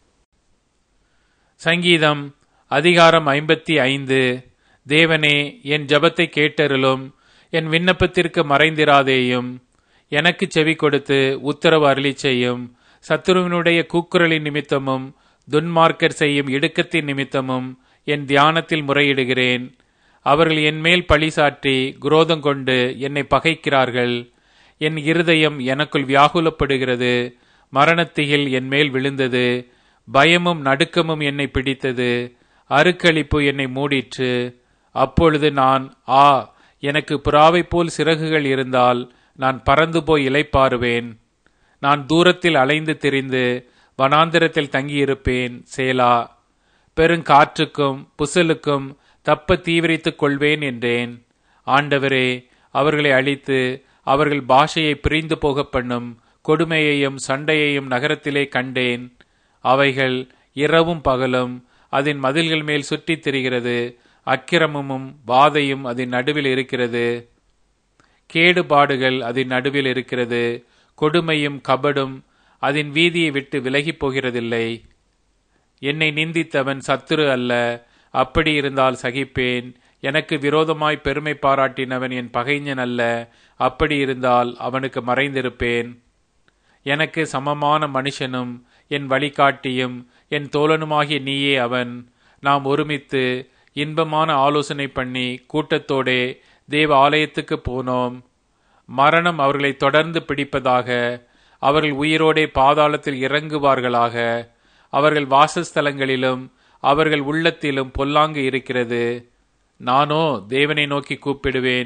சங்கீதம் அதிகாரம் ஐம்பத்தி ஐந்து தேவனே என் ஜபத்தை கேட்டருளும் என் விண்ணப்பத்திற்கு மறைந்திராதேயும் எனக்கு செவி கொடுத்து உத்தரவு அருளி செய்யும் சத்துருவினுடைய கூக்குரலின் நிமித்தமும் துன்மார்க்கர் செய்யும் இடுக்கத்தின் நிமித்தமும் என் தியானத்தில் முறையிடுகிறேன் அவர்கள் என் மேல் பழி சாற்றி குரோதம் கொண்டு என்னை பகைக்கிறார்கள் என் இருதயம் எனக்குள் வியாகுலப்படுகிறது மரணத்திகில் என் மேல் விழுந்தது பயமும் நடுக்கமும் என்னை பிடித்தது அருக்களிப்பு என்னை மூடிற்று அப்பொழுது நான் ஆ எனக்கு புறாவை போல் சிறகுகள் இருந்தால் நான் பறந்து போய் இலைப்பாருவேன் நான் தூரத்தில் அலைந்து திரிந்து வனாந்திரத்தில் தங்கியிருப்பேன் சேலா பெருங்காற்றுக்கும் புசலுக்கும் தப்ப தீவிரித்துக் கொள்வேன் என்றேன் ஆண்டவரே அவர்களை அழித்து அவர்கள் பாஷையை பிரிந்து போக பண்ணும் கொடுமையையும் சண்டையையும் நகரத்திலே கண்டேன் அவைகள் இரவும் பகலும் அதன் மதில்கள் மேல் சுற்றித் திரிகிறது அக்கிரமமும் வாதையும் அதன் நடுவில் இருக்கிறது கேடுபாடுகள் அதன் நடுவில் இருக்கிறது கொடுமையும் கபடும் அதன் வீதியை விட்டு விலகிப் போகிறதில்லை என்னை நிந்தித்தவன் சத்துரு அல்ல அப்படி இருந்தால் சகிப்பேன் எனக்கு விரோதமாய் பெருமை பாராட்டினவன் என் பகைஞன் அல்ல அப்படி இருந்தால் அவனுக்கு மறைந்திருப்பேன் எனக்கு சமமான மனுஷனும் என் வழிகாட்டியும் என் தோழனுமாகிய நீயே அவன் நாம் ஒருமித்து இன்பமான ஆலோசனை பண்ணி கூட்டத்தோடே தேவ ஆலயத்துக்கு போனோம் மரணம் அவர்களை தொடர்ந்து பிடிப்பதாக அவர்கள் உயிரோடே பாதாளத்தில் இறங்குவார்களாக அவர்கள் வாசஸ்தலங்களிலும் அவர்கள் உள்ளத்திலும் பொல்லாங்கு இருக்கிறது நானோ தேவனை நோக்கி கூப்பிடுவேன்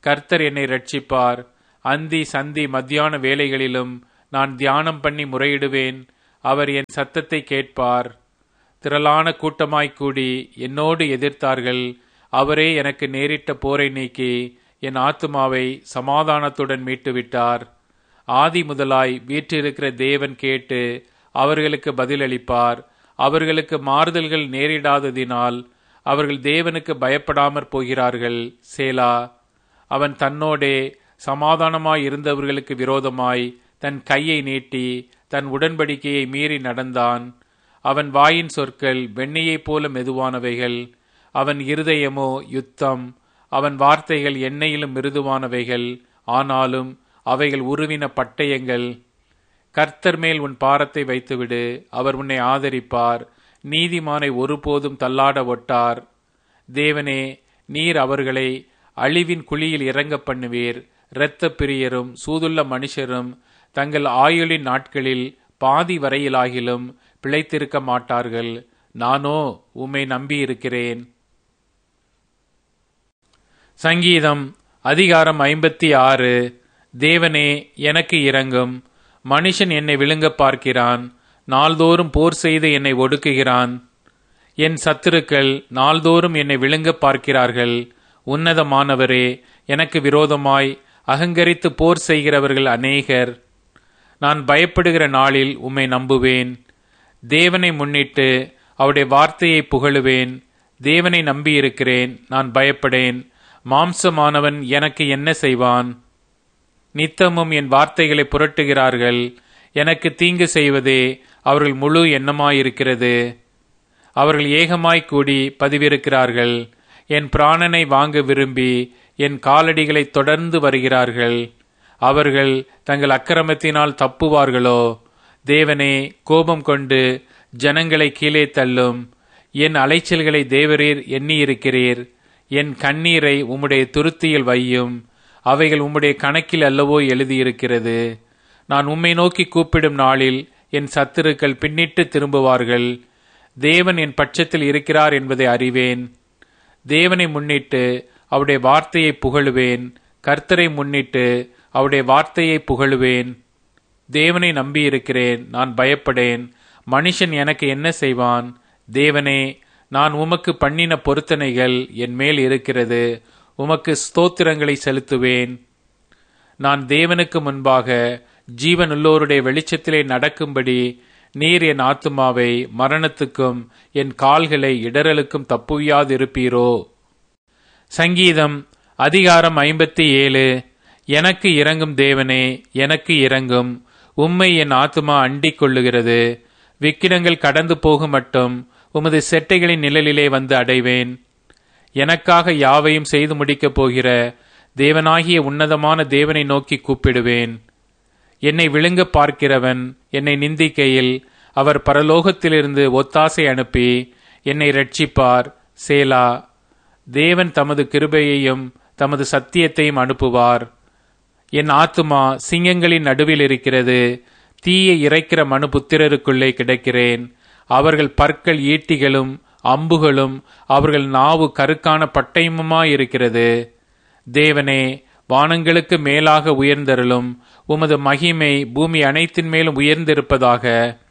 கர்த்தர் என்னை ரட்சிப்பார் அந்தி சந்தி மத்தியான வேலைகளிலும் நான் தியானம் பண்ணி முறையிடுவேன் அவர் என் சத்தத்தை கேட்பார் திரளான கூட்டமாய்க் கூடி என்னோடு எதிர்த்தார்கள் அவரே எனக்கு நேரிட்ட போரை நீக்கி என் ஆத்துமாவை சமாதானத்துடன் மீட்டுவிட்டார் ஆதி முதலாய் வீற்றிருக்கிற தேவன் கேட்டு அவர்களுக்கு பதிலளிப்பார் அவர்களுக்கு மாறுதல்கள் நேரிடாததினால் அவர்கள் தேவனுக்கு பயப்படாமற் போகிறார்கள் சேலா அவன் தன்னோடே சமாதானமாய் இருந்தவர்களுக்கு விரோதமாய் தன் கையை நீட்டி தன் உடன்படிக்கையை மீறி நடந்தான் அவன் வாயின் சொற்கள் வெண்ணையைப் போல மெதுவானவைகள் அவன் இருதயமோ யுத்தம் அவன் வார்த்தைகள் எண்ணெயிலும் மிருதுவானவைகள் ஆனாலும் அவைகள் உருவின பட்டயங்கள் கர்த்தர் மேல் உன் பாரத்தை வைத்துவிடு அவர் உன்னை ஆதரிப்பார் நீதிமானை ஒருபோதும் தள்ளாட ஒட்டார் தேவனே நீர் அவர்களை அழிவின் குழியில் இறங்க பண்ணுவீர் இரத்த பிரியரும் சூதுள்ள மனுஷரும் தங்கள் ஆயுளின் நாட்களில் பாதி வரையிலாகிலும் பிழைத்திருக்க மாட்டார்கள் நானோ உம்மை நம்பியிருக்கிறேன் சங்கீதம் அதிகாரம் ஐம்பத்தி ஆறு தேவனே எனக்கு இறங்கும் மனுஷன் என்னை விழுங்க பார்க்கிறான் நாள்தோறும் போர் செய்து என்னை ஒடுக்குகிறான் என் சத்துருக்கள் நாள்தோறும் என்னை விழுங்க பார்க்கிறார்கள் உன்னதமானவரே எனக்கு விரோதமாய் அகங்கரித்து போர் செய்கிறவர்கள் அநேகர் நான் பயப்படுகிற நாளில் உம்மை நம்புவேன் தேவனை முன்னிட்டு அவருடைய வார்த்தையை புகழுவேன் தேவனை நம்பியிருக்கிறேன் நான் பயப்படேன் மாம்சமானவன் எனக்கு என்ன செய்வான் நித்தமும் என் வார்த்தைகளை புரட்டுகிறார்கள் எனக்கு தீங்கு செய்வதே அவர்கள் முழு எண்ணமாயிருக்கிறது அவர்கள் ஏகமாய் கூடி பதிவிருக்கிறார்கள் என் பிராணனை வாங்க விரும்பி என் காலடிகளை தொடர்ந்து வருகிறார்கள் அவர்கள் தங்கள் அக்கிரமத்தினால் தப்புவார்களோ தேவனே கோபம் கொண்டு ஜனங்களை கீழே தள்ளும் என் அலைச்சல்களை தேவரீர் எண்ணியிருக்கிறீர் என் கண்ணீரை உம்முடைய துருத்தியில் வையும் அவைகள் உம்முடைய கணக்கில் அல்லவோ எழுதியிருக்கிறது நான் உம்மை நோக்கி கூப்பிடும் நாளில் என் சத்துருக்கள் பின்னிட்டு திரும்புவார்கள் தேவன் என் பட்சத்தில் இருக்கிறார் என்பதை அறிவேன் தேவனை முன்னிட்டு அவருடைய வார்த்தையை புகழுவேன் கர்த்தரை முன்னிட்டு அவருடைய வார்த்தையை புகழுவேன் தேவனை நம்பியிருக்கிறேன் நான் பயப்படேன் மனுஷன் எனக்கு என்ன செய்வான் தேவனே நான் உமக்கு பண்ணின பொருத்தனைகள் என் மேல் இருக்கிறது உமக்கு ஸ்தோத்திரங்களை செலுத்துவேன் நான் தேவனுக்கு முன்பாக ஜீவனுள்ளோருடைய வெளிச்சத்திலே நடக்கும்படி நீர் என் ஆத்துமாவை மரணத்துக்கும் என் கால்களை இடரலுக்கும் தப்புவியாதிருப்பீரோ சங்கீதம் அதிகாரம் ஐம்பத்தி ஏழு எனக்கு இறங்கும் தேவனே எனக்கு இறங்கும் உம்மை என் ஆத்துமா அண்டிக் கொள்ளுகிறது விக்கிடங்கள் கடந்து போகும் மட்டும் உமது செட்டைகளின் நிழலிலே வந்து அடைவேன் எனக்காக யாவையும் செய்து முடிக்கப் போகிற தேவனாகிய உன்னதமான தேவனை நோக்கி கூப்பிடுவேன் என்னை விழுங்க பார்க்கிறவன் என்னை நிந்திக்கையில் அவர் பரலோகத்திலிருந்து ஒத்தாசை அனுப்பி என்னை ரட்சிப்பார் சேலா தேவன் தமது கிருபையையும் தமது சத்தியத்தையும் அனுப்புவார் என் ஆத்துமா சிங்கங்களின் நடுவில் இருக்கிறது தீயை இறைக்கிற மனு புத்திரருக்குள்ளே கிடக்கிறேன் அவர்கள் பற்கள் ஈட்டிகளும் அம்புகளும் அவர்கள் நாவு கருக்கான பட்டயமுமாயிருக்கிறது தேவனே வானங்களுக்கு மேலாக உயர்ந்தருளும் உமது மகிமை பூமி அனைத்தின் மேலும் உயர்ந்திருப்பதாக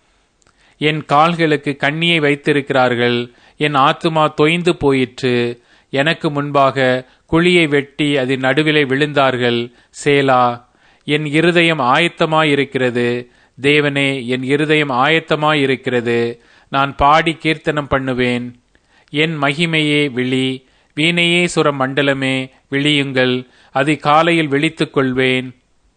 என் கால்களுக்கு கண்ணியை வைத்திருக்கிறார்கள் என் ஆத்துமா தொய்ந்து போயிற்று எனக்கு முன்பாக குழியை வெட்டி அதன் நடுவிலே விழுந்தார்கள் சேலா என் இருதயம் ஆயத்தமாயிருக்கிறது தேவனே என் இருதயம் ஆயத்தமாயிருக்கிறது நான் பாடி கீர்த்தனம் பண்ணுவேன் என் மகிமையே விழி வீணையே சுர மண்டலமே விழியுங்கள் அதிகாலையில் விழித்துக் கொள்வேன்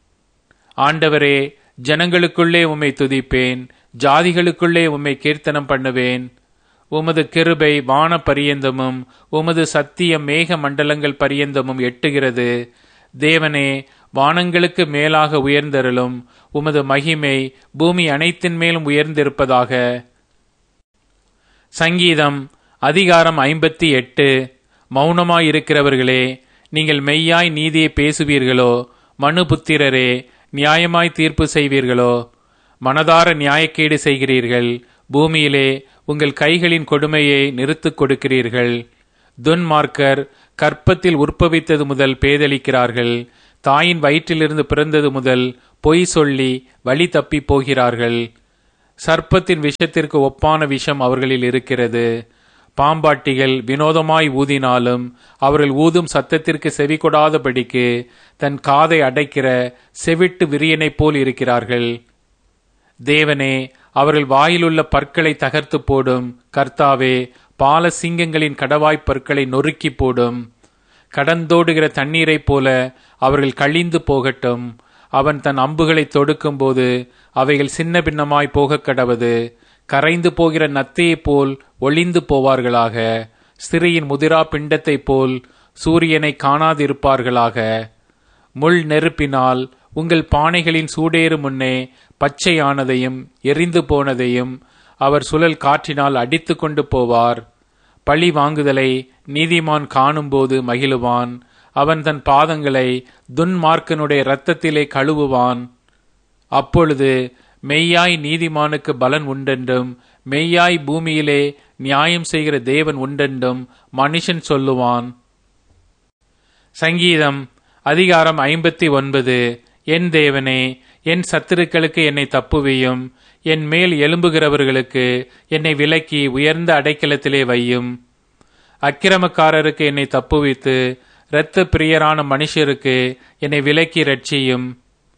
ஆண்டவரே ஜனங்களுக்குள்ளே உம்மை துதிப்பேன் ஜாதிகளுக்குள்ளே உம்மை கீர்த்தனம் பண்ணுவேன் உமது கிருபை வான பரியந்தமும் உமது சத்தியம் மேக மண்டலங்கள் பரியந்தமும் எட்டுகிறது தேவனே வானங்களுக்கு மேலாக உயர்ந்தருளும் உமது மகிமை பூமி அனைத்தின் மேலும் உயர்ந்திருப்பதாக சங்கீதம் அதிகாரம் ஐம்பத்தி எட்டு மௌனமாயிருக்கிறவர்களே நீங்கள் மெய்யாய் நீதியை பேசுவீர்களோ மனு புத்திரரே நியாயமாய் தீர்ப்பு செய்வீர்களோ மனதார நியாயக்கேடு செய்கிறீர்கள் பூமியிலே உங்கள் கைகளின் கொடுமையை நிறுத்துக் கொடுக்கிறீர்கள் துன்மார்க்கர் கற்பத்தில் உற்பவித்தது முதல் பேதலிக்கிறார்கள் தாயின் வயிற்றிலிருந்து பிறந்தது முதல் பொய் சொல்லி வழி தப்பி போகிறார்கள் சர்ப்பத்தின் விஷத்திற்கு ஒப்பான விஷம் அவர்களில் இருக்கிறது பாம்பாட்டிகள் வினோதமாய் ஊதினாலும் அவர்கள் ஊதும் சத்தத்திற்கு செவி கொடாதபடிக்கு தன் காதை அடைக்கிற செவிட்டு விரியனைப் போல் இருக்கிறார்கள் தேவனே அவர்கள் வாயிலுள்ள பற்களை தகர்த்து போடும் கர்த்தாவே பால சிங்கங்களின் கடவாய்ப் பற்களை நொறுக்கி போடும் கடந்தோடுகிற தண்ணீரைப் போல அவர்கள் கழிந்து போகட்டும் அவன் தன் அம்புகளை தொடுக்கும் போது அவைகள் சின்ன பின்னமாய் போகக் கடவது கரைந்து போகிற நத்தையைப் போல் ஒளிந்து போவார்களாக ஸ்திரியின் முதிரா பிண்டத்தைப் போல் சூரியனை காணாதிருப்பார்களாக முள் நெருப்பினால் உங்கள் பானைகளின் சூடேறு முன்னே பச்சையானதையும் எரிந்து போனதையும் அவர் சுழல் காற்றினால் அடித்து கொண்டு போவார் பழி வாங்குதலை நீதிமான் காணும்போது மகிழுவான் அவன் தன் பாதங்களை துன்மார்க்கனுடைய இரத்தத்திலே கழுவுவான் அப்பொழுது மெய்யாய் நீதிமானுக்கு பலன் உண்டென்றும் மெய்யாய் பூமியிலே நியாயம் செய்கிற தேவன் உண்டென்றும் மனுஷன் சொல்லுவான் சங்கீதம் அதிகாரம் ஐம்பத்தி ஒன்பது என் தேவனே என் சத்துருக்களுக்கு என்னை தப்புவியும் என் மேல் எழும்புகிறவர்களுக்கு என்னை விலக்கி உயர்ந்த அடைக்கலத்திலே வையும் அக்கிரமக்காரருக்கு என்னை தப்புவித்து இரத்த பிரியரான மனுஷருக்கு என்னை விலக்கி ரட்சியும்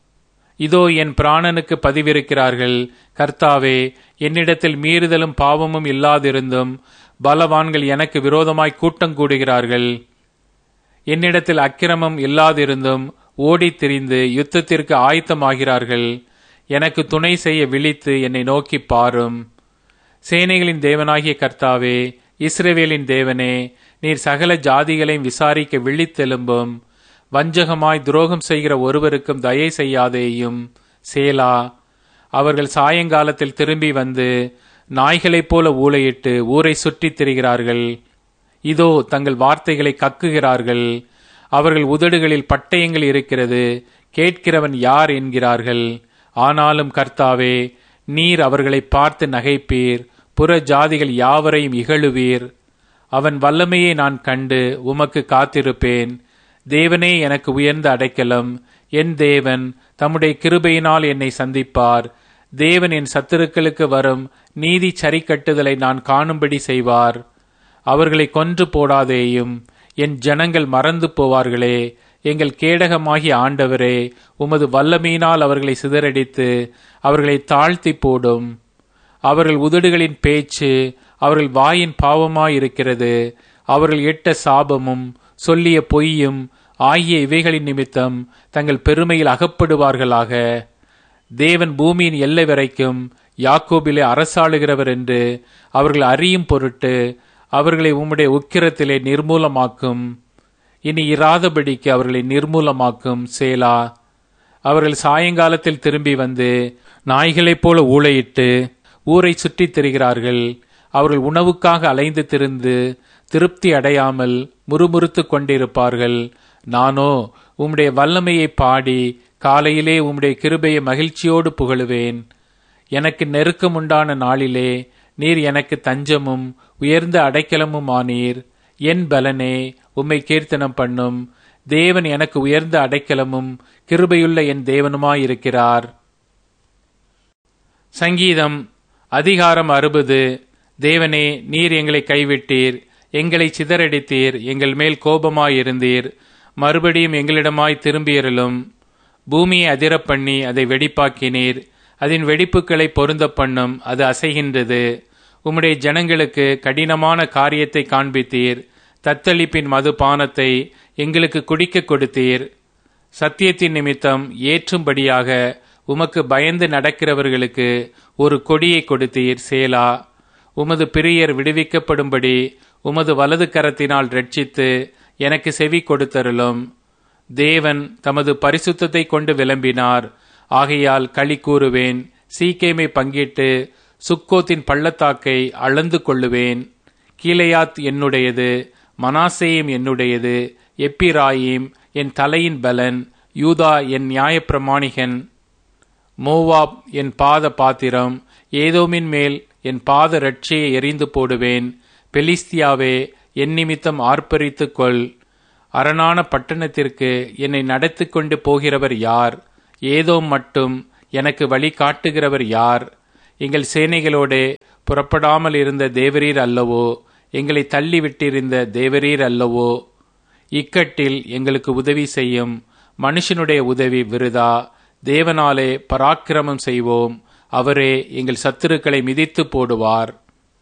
இதோ என் பிராணனுக்கு பதிவிருக்கிறார்கள் கர்த்தாவே என்னிடத்தில் மீறுதலும் பாவமும் இல்லாதிருந்தும் பலவான்கள் எனக்கு விரோதமாய் கூட்டம் கூடுகிறார்கள் என்னிடத்தில் அக்கிரமம் இல்லாதிருந்தும் ஓடித் திரிந்து யுத்தத்திற்கு ஆயத்தமாகிறார்கள் எனக்கு துணை செய்ய விழித்து என்னை நோக்கி பாரும் சேனைகளின் தேவனாகிய கர்த்தாவே இஸ்ரவேலின் தேவனே நீர் சகல ஜாதிகளையும் விசாரிக்க விழித்தெலும்பும் வஞ்சகமாய் துரோகம் செய்கிற ஒருவருக்கும் தயை செய்யாதேயும் சேலா அவர்கள் சாயங்காலத்தில் திரும்பி வந்து நாய்களைப் போல ஊளையிட்டு ஊரை சுற்றித் திரிகிறார்கள் இதோ தங்கள் வார்த்தைகளை கக்குகிறார்கள் அவர்கள் உதடுகளில் பட்டயங்கள் இருக்கிறது கேட்கிறவன் யார் என்கிறார்கள் ஆனாலும் கர்த்தாவே நீர் அவர்களை பார்த்து நகைப்பீர் புற ஜாதிகள் யாவரையும் இகழுவீர் அவன் வல்லமையை நான் கண்டு உமக்கு காத்திருப்பேன் தேவனே எனக்கு உயர்ந்த அடைக்கலம் என் தேவன் தம்முடைய கிருபையினால் என்னை சந்திப்பார் தேவன் என் சத்துருக்களுக்கு வரும் நீதி சரிக்கட்டுதலை நான் காணும்படி செய்வார் அவர்களை கொன்று போடாதேயும் என் ஜனங்கள் மறந்து போவார்களே எங்கள் கேடகமாகிய ஆண்டவரே உமது வல்லமையினால் அவர்களை சிதறடித்து அவர்களை தாழ்த்தி போடும் அவர்கள் உதடுகளின் பேச்சு அவர்கள் வாயின் பாவமாயிருக்கிறது அவர்கள் இட்ட சாபமும் சொல்லிய பொய்யும் ஆகிய இவைகளின் நிமித்தம் தங்கள் பெருமையில் அகப்படுவார்களாக தேவன் பூமியின் எல்லை வரைக்கும் யாக்கோபிலே அரசாளுகிறவர் என்று அவர்கள் அறியும் பொருட்டு அவர்களை உம்முடைய உக்கிரத்திலே நிர்மூலமாக்கும் இனி இராதபடிக்கு அவர்களை நிர்மூலமாக்கும் சேலா அவர்கள் சாயங்காலத்தில் திரும்பி வந்து நாய்களைப் போல ஊளையிட்டு ஊரை சுற்றித் திரிகிறார்கள் அவர்கள் உணவுக்காக அலைந்து திரிந்து திருப்தி அடையாமல் முறுமுறுத்து கொண்டிருப்பார்கள் நானோ உம்முடைய வல்லமையை பாடி காலையிலே உம்முடைய கிருபையை மகிழ்ச்சியோடு புகழுவேன் எனக்கு நெருக்கம் உண்டான நாளிலே நீர் எனக்கு தஞ்சமும் உயர்ந்த அடைக்கலமும் ஆனீர் என் பலனே உம்மை கீர்த்தனம் பண்ணும் தேவன் எனக்கு உயர்ந்த அடைக்கலமும் கிருபையுள்ள என் தேவனுமாயிருக்கிறார் சங்கீதம் அதிகாரம் அறுபது தேவனே நீர் எங்களை கைவிட்டீர் எங்களை சிதறடித்தீர் எங்கள் மேல் கோபமாயிருந்தீர் மறுபடியும் எங்களிடமாய் திரும்பியறலும் பூமியை அதிரப் பண்ணி அதை வெடிப்பாக்கினீர் அதன் வெடிப்புகளை பொருந்த பண்ணும் அது அசைகின்றது உம்முடைய ஜனங்களுக்கு கடினமான காரியத்தை காண்பித்தீர் தத்தளிப்பின் மது பானத்தை எங்களுக்கு குடிக்க கொடுத்தீர் சத்தியத்தின் நிமித்தம் ஏற்றும்படியாக உமக்கு பயந்து நடக்கிறவர்களுக்கு ஒரு கொடியை கொடுத்தீர் சேலா உமது பிரியர் விடுவிக்கப்படும்படி உமது வலது கரத்தினால் ரட்சித்து எனக்கு செவி கொடுத்தருளும் தேவன் தமது பரிசுத்தத்தை கொண்டு விளம்பினார் ஆகையால் களி கூறுவேன் சீக்கேமை பங்கிட்டு சுக்கோத்தின் பள்ளத்தாக்கை அளந்து கொள்ளுவேன் கீழையாத் என்னுடையது மனாசேயும் என்னுடையது எப்பிராயிம் என் தலையின் பலன் யூதா என் நியாயப்பிரமாணிகன் மோவாப் என் பாத பாத்திரம் ஏதோமின் மேல் என் பாத ரட்சியை எரிந்து போடுவேன் பெலிஸ்தியாவே என் நிமித்தம் ஆர்ப்பரித்துக் கொள் அரணான பட்டணத்திற்கு என்னை நடத்தி கொண்டு போகிறவர் யார் ஏதோ மட்டும் எனக்கு வழி காட்டுகிறவர் யார் எங்கள் சேனைகளோடே புறப்படாமல் இருந்த தேவரீர் அல்லவோ எங்களை தள்ளிவிட்டிருந்த தேவரீர் அல்லவோ இக்கட்டில் எங்களுக்கு உதவி செய்யும் மனுஷனுடைய உதவி விருதா தேவனாலே பராக்கிரமம் செய்வோம் அவரே எங்கள் சத்துருக்களை மிதித்து போடுவார்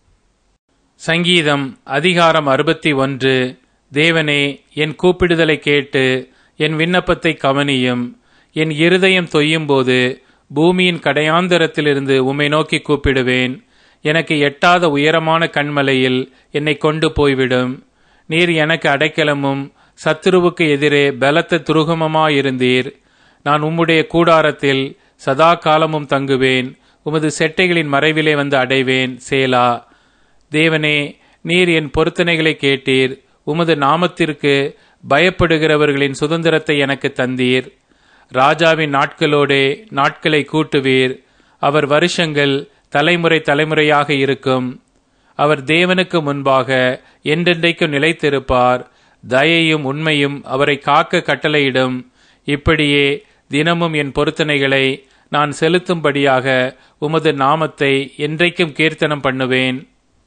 சங்கீதம் அதிகாரம் அறுபத்தி ஒன்று தேவனே என் கூப்பிடுதலை கேட்டு என் விண்ணப்பத்தை கவனியும் என் இருதயம் தொய்யும் போது பூமியின் கடையாந்தரத்திலிருந்து உம்மை நோக்கி கூப்பிடுவேன் எனக்கு எட்டாத உயரமான கண்மலையில் என்னை கொண்டு போய்விடும் நீர் எனக்கு அடைக்கலமும் சத்துருவுக்கு எதிரே பலத்த துருகமமாயிருந்தீர் நான் உம்முடைய கூடாரத்தில் சதா காலமும் தங்குவேன் உமது செட்டைகளின் மறைவிலே வந்து அடைவேன் சேலா தேவனே நீர் என் பொருத்தனைகளை கேட்டீர் உமது நாமத்திற்கு பயப்படுகிறவர்களின் சுதந்திரத்தை எனக்கு தந்தீர் ராஜாவின் நாட்களோடே நாட்களை கூட்டுவீர் அவர் வருஷங்கள் தலைமுறை தலைமுறையாக இருக்கும் அவர் தேவனுக்கு முன்பாக என்றென்றைக்கும் நிலைத்திருப்பார் தயையும் உண்மையும் அவரை காக்க கட்டளையிடும் இப்படியே தினமும் என் பொருத்தனைகளை நான் செலுத்தும்படியாக உமது நாமத்தை என்றைக்கும் கீர்த்தனம் பண்ணுவேன்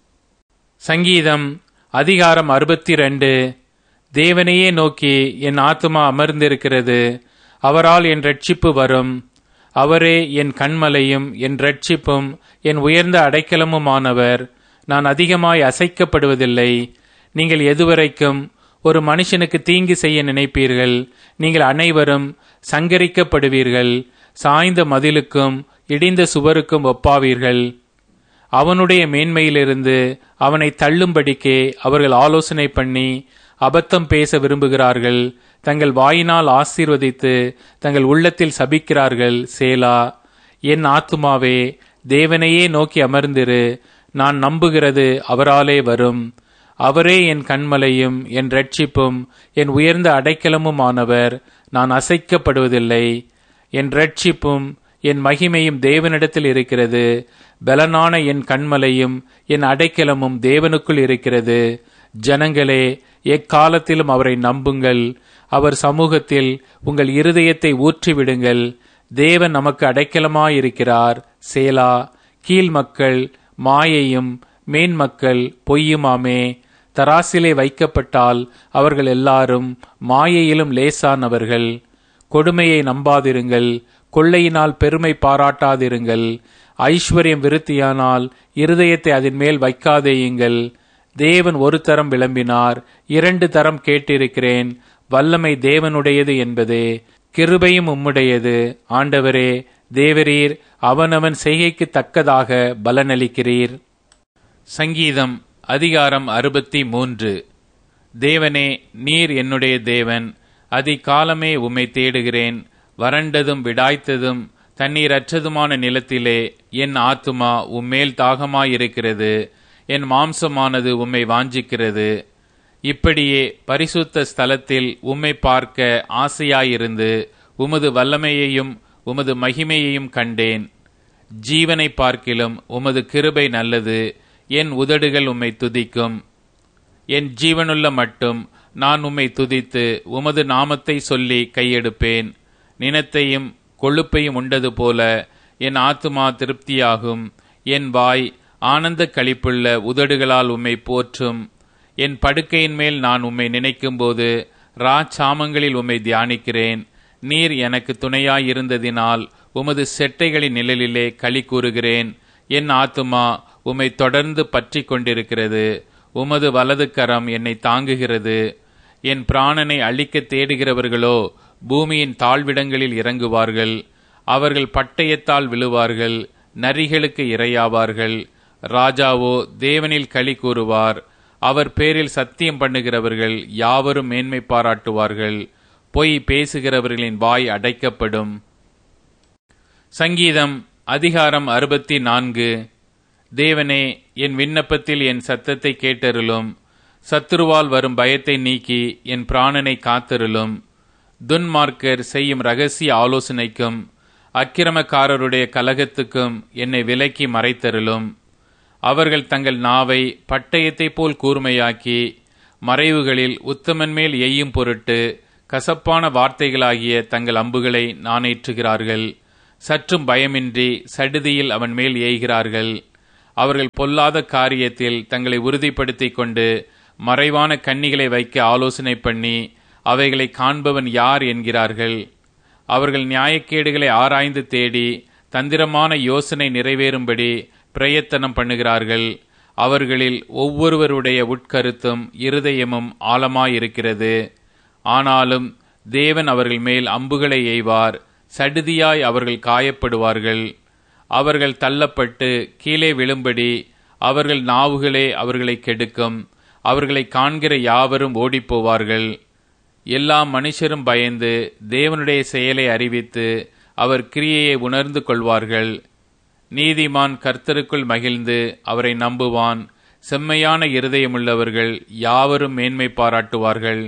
சங்கீதம் அதிகாரம் அறுபத்தி ரெண்டு தேவனையே நோக்கி என் ஆத்துமா அமர்ந்திருக்கிறது அவரால் என் ரட்சிப்பு வரும் அவரே என் கண்மலையும் என் ரட்சிப்பும் என் உயர்ந்த அடைக்கலமுமானவர் நான் அதிகமாய் அசைக்கப்படுவதில்லை நீங்கள் எதுவரைக்கும் ஒரு மனுஷனுக்கு தீங்கு செய்ய நினைப்பீர்கள் நீங்கள் அனைவரும் சங்கரிக்கப்படுவீர்கள் சாய்ந்த மதிலுக்கும் இடிந்த சுவருக்கும் ஒப்பாவீர்கள் அவனுடைய மேன்மையிலிருந்து அவனை தள்ளும்படிக்கே அவர்கள் ஆலோசனை பண்ணி அபத்தம் பேச விரும்புகிறார்கள் தங்கள் வாயினால் ஆசீர்வதித்து தங்கள் உள்ளத்தில் சபிக்கிறார்கள் சேலா என் ஆத்துமாவே தேவனையே நோக்கி அமர்ந்திரு நான் நம்புகிறது அவராலே வரும் அவரே என் கண்மலையும் என் ரட்சிப்பும் என் உயர்ந்த அடைக்கலமுமானவர் நான் அசைக்கப்படுவதில்லை என் ரட்சிப்பும் என் மகிமையும் தேவனிடத்தில் இருக்கிறது பலனான என் கண்மலையும் என் அடைக்கலமும் தேவனுக்குள் இருக்கிறது ஜனங்களே எக்காலத்திலும் அவரை நம்புங்கள் அவர் சமூகத்தில் உங்கள் இருதயத்தை ஊற்றிவிடுங்கள் தேவன் நமக்கு அடைக்கலமாயிருக்கிறார் சேலா கீழ் மக்கள் மாயையும் மேன்மக்கள் பொய்யுமாமே தராசிலே வைக்கப்பட்டால் அவர்கள் எல்லாரும் மாயையிலும் லேசானவர்கள் கொடுமையை நம்பாதிருங்கள் கொள்ளையினால் பெருமை பாராட்டாதிருங்கள் ஐஸ்வர்யம் விருத்தியானால் இருதயத்தை அதன் மேல் வைக்காதேயுங்கள் தேவன் ஒரு தரம் விளம்பினார் இரண்டு தரம் கேட்டிருக்கிறேன் வல்லமை தேவனுடையது என்பதே கிருபையும் உம்முடையது ஆண்டவரே தேவரீர் அவனவன் செய்கைக்கு தக்கதாக பலனளிக்கிறீர் சங்கீதம் அதிகாரம் அறுபத்தி மூன்று தேவனே நீர் என்னுடைய தேவன் அதிகாலமே உம்மை தேடுகிறேன் வறண்டதும் விடாய்த்ததும் தண்ணீரற்றதுமான நிலத்திலே என் ஆத்துமா உம்மேல் தாகமாயிருக்கிறது என் மாம்சமானது உம்மை வாஞ்சிக்கிறது இப்படியே பரிசுத்த ஸ்தலத்தில் உம்மை பார்க்க ஆசையாயிருந்து உமது வல்லமையையும் உமது மகிமையையும் கண்டேன் ஜீவனை பார்க்கிலும் உமது கிருபை நல்லது என் உதடுகள் உம்மை துதிக்கும் என் ஜீவனுள்ள மட்டும் நான் உம்மை துதித்து உமது நாமத்தை சொல்லி கையெடுப்பேன் நினத்தையும் கொழுப்பையும் உண்டது போல என் ஆத்துமா திருப்தியாகும் என் வாய் ஆனந்த களிப்புள்ள உதடுகளால் உம்மை போற்றும் என் படுக்கையின் மேல் நான் உம்மை நினைக்கும்போது ரா சாமங்களில் உம்மை தியானிக்கிறேன் நீர் எனக்கு துணையாயிருந்ததினால் உமது செட்டைகளின் நிழலிலே களி கூறுகிறேன் என் ஆத்துமா உம்மை தொடர்ந்து பற்றி கொண்டிருக்கிறது உமது வலது கரம் என்னை தாங்குகிறது என் பிராணனை அழிக்க தேடுகிறவர்களோ பூமியின் தாழ்விடங்களில் இறங்குவார்கள் அவர்கள் பட்டயத்தால் விழுவார்கள் நரிகளுக்கு இரையாவார்கள் ராஜாவோ தேவனில் களி கூறுவார் அவர் பேரில் சத்தியம் பண்ணுகிறவர்கள் யாவரும் மேன்மை பாராட்டுவார்கள் பொய் பேசுகிறவர்களின் வாய் அடைக்கப்படும் சங்கீதம் அதிகாரம் அறுபத்தி நான்கு தேவனே என் விண்ணப்பத்தில் என் சத்தத்தை கேட்டருளும் சத்துருவால் வரும் பயத்தை நீக்கி என் பிராணனை காத்தருளும் துன்மார்க்கர் செய்யும் ரகசிய ஆலோசனைக்கும் அக்கிரமக்காரருடைய கலகத்துக்கும் என்னை விலக்கி மறைத்தருளும் அவர்கள் தங்கள் நாவை பட்டயத்தைப் போல் கூர்மையாக்கி மறைவுகளில் உத்தமன் மேல் எய்யும் பொருட்டு கசப்பான வார்த்தைகளாகிய தங்கள் அம்புகளை நாணேற்றுகிறார்கள் சற்றும் பயமின்றி சடுதியில் அவன் மேல் ஏய்கிறார்கள் அவர்கள் பொல்லாத காரியத்தில் தங்களை உறுதிப்படுத்திக் கொண்டு மறைவான கன்னிகளை வைக்க ஆலோசனை பண்ணி அவைகளை காண்பவன் யார் என்கிறார்கள் அவர்கள் நியாயக்கேடுகளை ஆராய்ந்து தேடி தந்திரமான யோசனை நிறைவேறும்படி பிரயத்தனம் பண்ணுகிறார்கள் அவர்களில் ஒவ்வொருவருடைய உட்கருத்தும் இருதயமும் ஆழமாயிருக்கிறது ஆனாலும் தேவன் அவர்கள் மேல் அம்புகளை எய்வார் சடுதியாய் அவர்கள் காயப்படுவார்கள் அவர்கள் தள்ளப்பட்டு கீழே விழும்படி அவர்கள் நாவுகளே அவர்களை கெடுக்கும் அவர்களை காண்கிற யாவரும் ஓடிப்போவார்கள் எல்லா மனுஷரும் பயந்து தேவனுடைய செயலை அறிவித்து அவர் கிரியையை உணர்ந்து கொள்வார்கள் நீதிமான் கர்த்தருக்குள் மகிழ்ந்து அவரை நம்புவான் செம்மையான இருதயமுள்ளவர்கள் யாவரும் மேன்மை பாராட்டுவார்கள்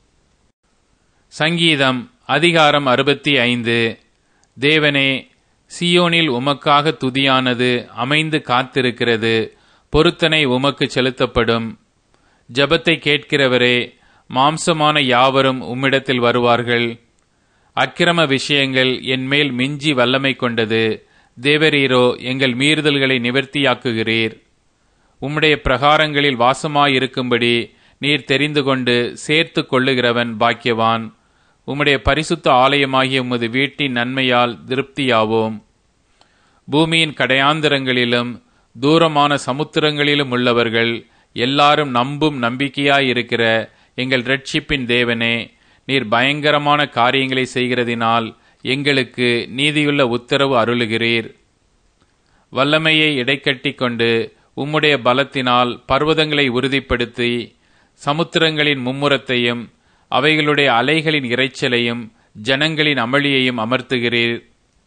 சங்கீதம் அதிகாரம் அறுபத்தி ஐந்து தேவனே சியோனில் உமக்காக துதியானது அமைந்து காத்திருக்கிறது பொருத்தனை உமக்கு செலுத்தப்படும் ஜபத்தை கேட்கிறவரே மாம்சமான யாவரும் உம்மிடத்தில் வருவார்கள் அக்கிரம விஷயங்கள் என் மேல் மிஞ்சி வல்லமை கொண்டது தேவரீரோ எங்கள் மீறுதல்களை நிவர்த்தியாக்குகிறீர் உம்முடைய பிரகாரங்களில் வாசமாயிருக்கும்படி நீர் தெரிந்து கொண்டு சேர்த்து கொள்ளுகிறவன் பாக்கியவான் உம்முடைய பரிசுத்த ஆலயமாகிய உமது வீட்டின் நன்மையால் திருப்தியாவோம் பூமியின் கடையாந்திரங்களிலும் தூரமான சமுத்திரங்களிலும் உள்ளவர்கள் எல்லாரும் நம்பும் நம்பிக்கையாயிருக்கிற எங்கள் ரட்சிப்பின் தேவனே நீர் பயங்கரமான காரியங்களை செய்கிறதினால் எங்களுக்கு நீதியுள்ள உத்தரவு அருளுகிறீர் வல்லமையை இடைக்கட்டி கொண்டு உம்முடைய பலத்தினால் பர்வதங்களை உறுதிப்படுத்தி சமுத்திரங்களின் மும்முரத்தையும் அவைகளுடைய அலைகளின் இறைச்சலையும் ஜனங்களின் அமளியையும் அமர்த்துகிறீர்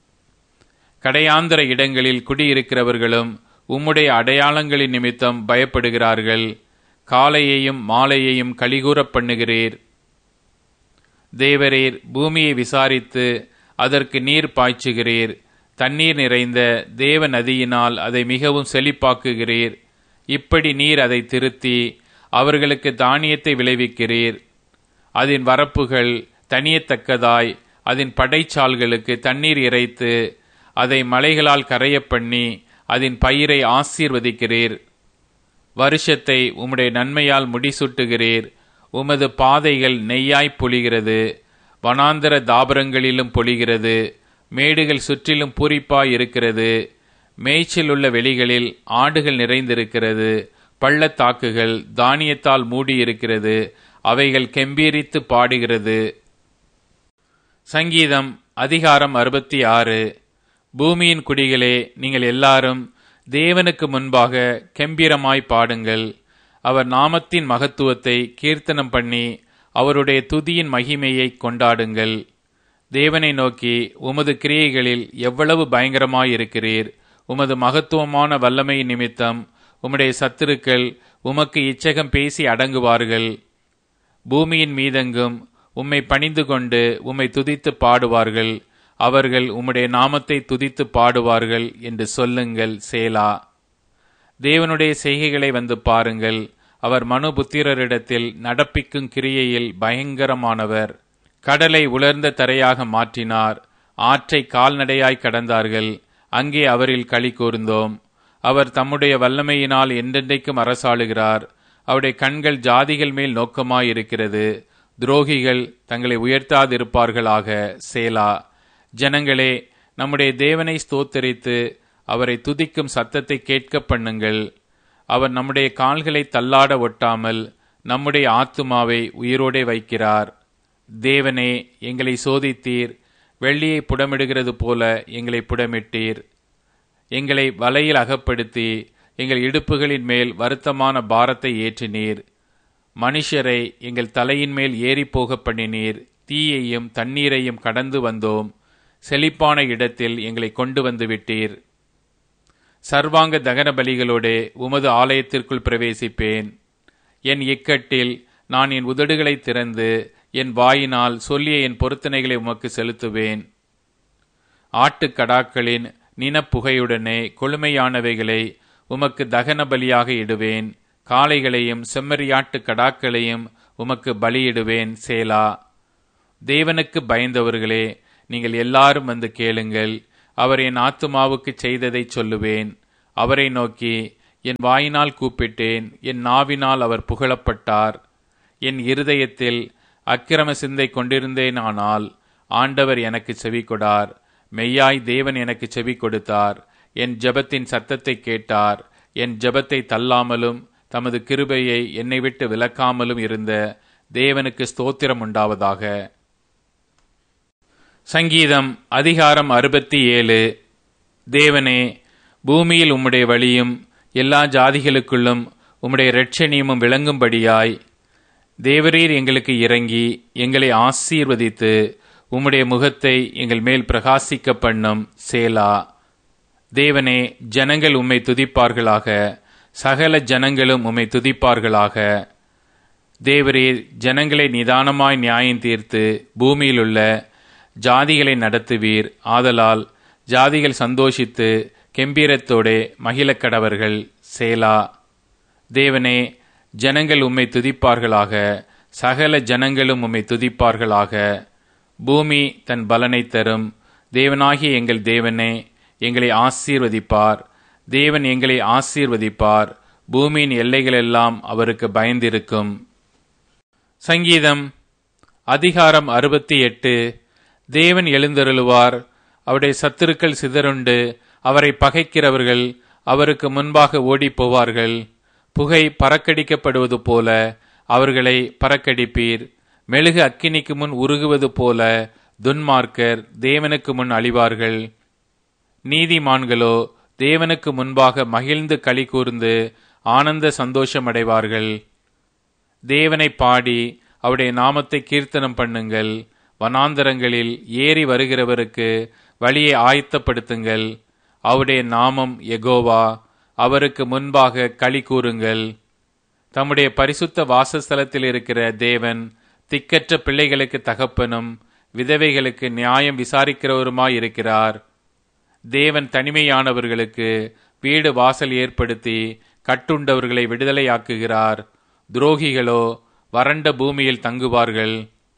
கடையாந்திர இடங்களில் குடியிருக்கிறவர்களும் உம்முடைய அடையாளங்களின் நிமித்தம் பயப்படுகிறார்கள் காலையையும் மாலையையும் கலிகூறப் பண்ணுகிறீர் தேவரீர் பூமியை விசாரித்து அதற்கு நீர் பாய்ச்சுகிறீர் தண்ணீர் நிறைந்த தேவ நதியினால் அதை மிகவும் செழிப்பாக்குகிறீர் இப்படி நீர் அதை திருத்தி அவர்களுக்கு தானியத்தை விளைவிக்கிறீர் அதன் வரப்புகள் தனியத்தக்கதாய் அதன் படைச்சால்களுக்கு தண்ணீர் இறைத்து அதை மலைகளால் கரையப் பண்ணி அதன் பயிரை ஆசீர்வதிக்கிறீர் வருஷத்தை உம்முடைய நன்மையால் முடிசூட்டுகிறீர் உமது பாதைகள் நெய்யாய் பொழிகிறது வனாந்தர தாபரங்களிலும் பொழிகிறது மேடுகள் சுற்றிலும் பூரிப்பாய் இருக்கிறது மேய்ச்சல் உள்ள வெளிகளில் ஆடுகள் நிறைந்திருக்கிறது பள்ளத்தாக்குகள் தானியத்தால் மூடியிருக்கிறது அவைகள் கெம்பீரித்து பாடுகிறது சங்கீதம் அதிகாரம் அறுபத்தி ஆறு பூமியின் குடிகளே நீங்கள் எல்லாரும் தேவனுக்கு முன்பாக கெம்பீரமாய் பாடுங்கள் அவர் நாமத்தின் மகத்துவத்தை கீர்த்தனம் பண்ணி அவருடைய துதியின் மகிமையை கொண்டாடுங்கள் தேவனை நோக்கி உமது கிரியைகளில் எவ்வளவு பயங்கரமாயிருக்கிறீர் உமது மகத்துவமான வல்லமையின் நிமித்தம் உம்முடைய சத்துருக்கள் உமக்கு இச்சகம் பேசி அடங்குவார்கள் பூமியின் மீதெங்கும் உம்மை பணிந்து கொண்டு உம்மை துதித்து பாடுவார்கள் அவர்கள் உம்முடைய நாமத்தை துதித்து பாடுவார்கள் என்று சொல்லுங்கள் சேலா தேவனுடைய செய்கைகளை வந்து பாருங்கள் அவர் மனுபுத்திரரிடத்தில் நடப்பிக்கும் கிரியையில் பயங்கரமானவர் கடலை உலர்ந்த தரையாக மாற்றினார் ஆற்றை கால்நடையாய் கடந்தார்கள் அங்கே அவரில் களி கூர்ந்தோம் அவர் தம்முடைய வல்லமையினால் என்றென்றைக்கும் அரசாளுகிறார் அவருடைய கண்கள் ஜாதிகள் மேல் நோக்கமாயிருக்கிறது துரோகிகள் தங்களை உயர்த்தாதிருப்பார்களாக சேலா ஜனங்களே நம்முடைய தேவனை ஸ்தோத்தரித்து அவரை துதிக்கும் சத்தத்தை கேட்க பண்ணுங்கள் அவர் நம்முடைய கால்களை தள்ளாட ஒட்டாமல் நம்முடைய ஆத்துமாவை உயிரோடே வைக்கிறார் தேவனே எங்களை சோதித்தீர் வெள்ளியை புடமிடுகிறது போல எங்களை புடமிட்டீர் எங்களை வலையில் அகப்படுத்தி எங்கள் இடுப்புகளின் மேல் வருத்தமான பாரத்தை ஏற்றினீர் மனுஷரை எங்கள் தலையின் மேல் ஏறிப்போக பண்ணினீர் தீயையும் தண்ணீரையும் கடந்து வந்தோம் செழிப்பான இடத்தில் எங்களை கொண்டு வந்து விட்டீர் சர்வாங்க தகன பலிகளோடே உமது ஆலயத்திற்குள் பிரவேசிப்பேன் என் இக்கட்டில் நான் என் உதடுகளை திறந்து என் வாயினால் சொல்லிய என் பொருத்தனைகளை உமக்கு செலுத்துவேன் ஆட்டுக்கடாக்களின் நினப்புகையுடனே கொழுமையானவைகளை உமக்கு தகன பலியாக இடுவேன் காளைகளையும் செம்மறியாட்டு கடாக்களையும் உமக்கு பலியிடுவேன் சேலா தேவனுக்கு பயந்தவர்களே நீங்கள் எல்லாரும் வந்து கேளுங்கள் அவர் என் ஆத்துமாவுக்கு செய்ததை சொல்லுவேன் அவரை நோக்கி என் வாயினால் கூப்பிட்டேன் என் நாவினால் அவர் புகழப்பட்டார் என் இருதயத்தில் அக்கிரம சிந்தை கொண்டிருந்தேனானால் ஆண்டவர் எனக்கு செவி கொடார் மெய்யாய் தேவன் எனக்கு செவி கொடுத்தார் என் ஜெபத்தின் சத்தத்தை கேட்டார் என் ஜெபத்தை தள்ளாமலும் தமது கிருபையை என்னை விட்டு விலக்காமலும் இருந்த தேவனுக்கு ஸ்தோத்திரம் உண்டாவதாக சங்கீதம் அதிகாரம் அறுபத்தி ஏழு தேவனே பூமியில் உம்முடைய வழியும் எல்லா ஜாதிகளுக்குள்ளும் உம்முடைய இரட்சணியமும் விளங்கும்படியாய் தேவரீர் எங்களுக்கு இறங்கி எங்களை ஆசீர்வதித்து உம்முடைய முகத்தை எங்கள் மேல் பிரகாசிக்க பண்ணும் சேலா தேவனே ஜனங்கள் உம்மை துதிப்பார்களாக சகல ஜனங்களும் உம்மை துதிப்பார்களாக தேவரீர் ஜனங்களை நிதானமாய் நியாயம் தீர்த்து பூமியிலுள்ள ஜாதிகளை நடத்துவீர் ஆதலால் ஜாதிகள் சந்தோஷித்து கெம்பீரத்தோடே மகிழக்கடவர்கள் சேலா தேவனே ஜனங்கள் உம்மை துதிப்பார்களாக சகல ஜனங்களும் உம்மை துதிப்பார்களாக பூமி தன் பலனை தரும் தேவனாகிய எங்கள் தேவனே எங்களை ஆசீர்வதிப்பார் தேவன் எங்களை ஆசீர்வதிப்பார் பூமியின் எல்லைகளெல்லாம் அவருக்கு பயந்திருக்கும் சங்கீதம் அதிகாரம் அறுபத்தி எட்டு தேவன் எழுந்தருளுவார் அவருடைய சத்துருக்கள் சிதறுண்டு அவரை பகைக்கிறவர்கள் அவருக்கு முன்பாக ஓடிப் போவார்கள் புகை பறக்கடிக்கப்படுவது போல அவர்களை பறக்கடிப்பீர் மெழுகு அக்கினிக்கு முன் உருகுவது போல துன்மார்க்கர் தேவனுக்கு முன் அழிவார்கள் நீதிமான்களோ தேவனுக்கு முன்பாக மகிழ்ந்து களி கூர்ந்து ஆனந்த சந்தோஷமடைவார்கள் தேவனை பாடி அவருடைய நாமத்தை கீர்த்தனம் பண்ணுங்கள் வனாந்தரங்களில் ஏறி வருகிறவருக்கு வழியை ஆயத்தப்படுத்துங்கள் அவருடைய நாமம் எகோவா அவருக்கு முன்பாக களி கூறுங்கள் தம்முடைய பரிசுத்த வாசஸ்தலத்தில் இருக்கிற தேவன் திக்கற்ற பிள்ளைகளுக்கு தகப்பனும் விதவைகளுக்கு நியாயம் விசாரிக்கிறவருமாய் இருக்கிறார் தேவன் தனிமையானவர்களுக்கு வீடு வாசல் ஏற்படுத்தி கட்டுண்டவர்களை விடுதலையாக்குகிறார் துரோகிகளோ வறண்ட பூமியில் தங்குவார்கள்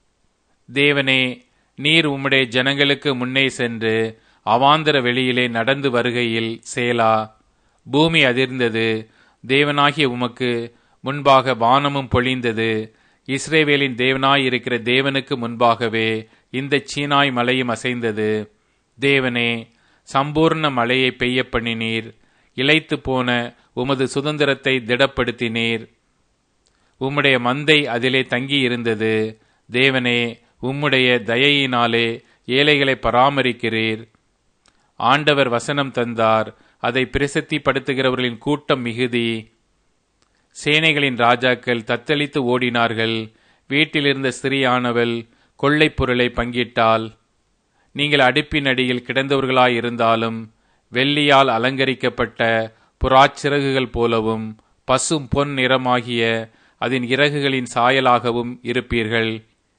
தேவனே நீர் உம்முடைய ஜனங்களுக்கு முன்னே சென்று அவாந்தர வெளியிலே நடந்து வருகையில் சேலா பூமி அதிர்ந்தது தேவனாகிய உமக்கு முன்பாக வானமும் பொழிந்தது இஸ்ரேவேலின் தேவனாயிருக்கிற தேவனுக்கு முன்பாகவே இந்த சீனாய் மலையும் அசைந்தது தேவனே சம்பூர்ண மழையை பெய்ய பண்ணினீர் இழைத்து போன உமது சுதந்திரத்தை திடப்படுத்தினீர் உம்முடைய மந்தை அதிலே தங்கியிருந்தது தேவனே உம்முடைய தயையினாலே ஏழைகளை பராமரிக்கிறீர் ஆண்டவர் வசனம் தந்தார் அதை பிரசித்திப்படுத்துகிறவர்களின் கூட்டம் மிகுதி சேனைகளின் ராஜாக்கள் தத்தளித்து ஓடினார்கள் வீட்டிலிருந்த ஸ்திரீயானவள் கொள்ளைப் பொருளை பங்கிட்டால் நீங்கள் அடுப்பின் அடியில் கிடந்தவர்களாயிருந்தாலும் வெள்ளியால் அலங்கரிக்கப்பட்ட புறாச்சிறகுகள் போலவும் பசும் பொன் நிறமாகிய அதன் இறகுகளின் சாயலாகவும் இருப்பீர்கள்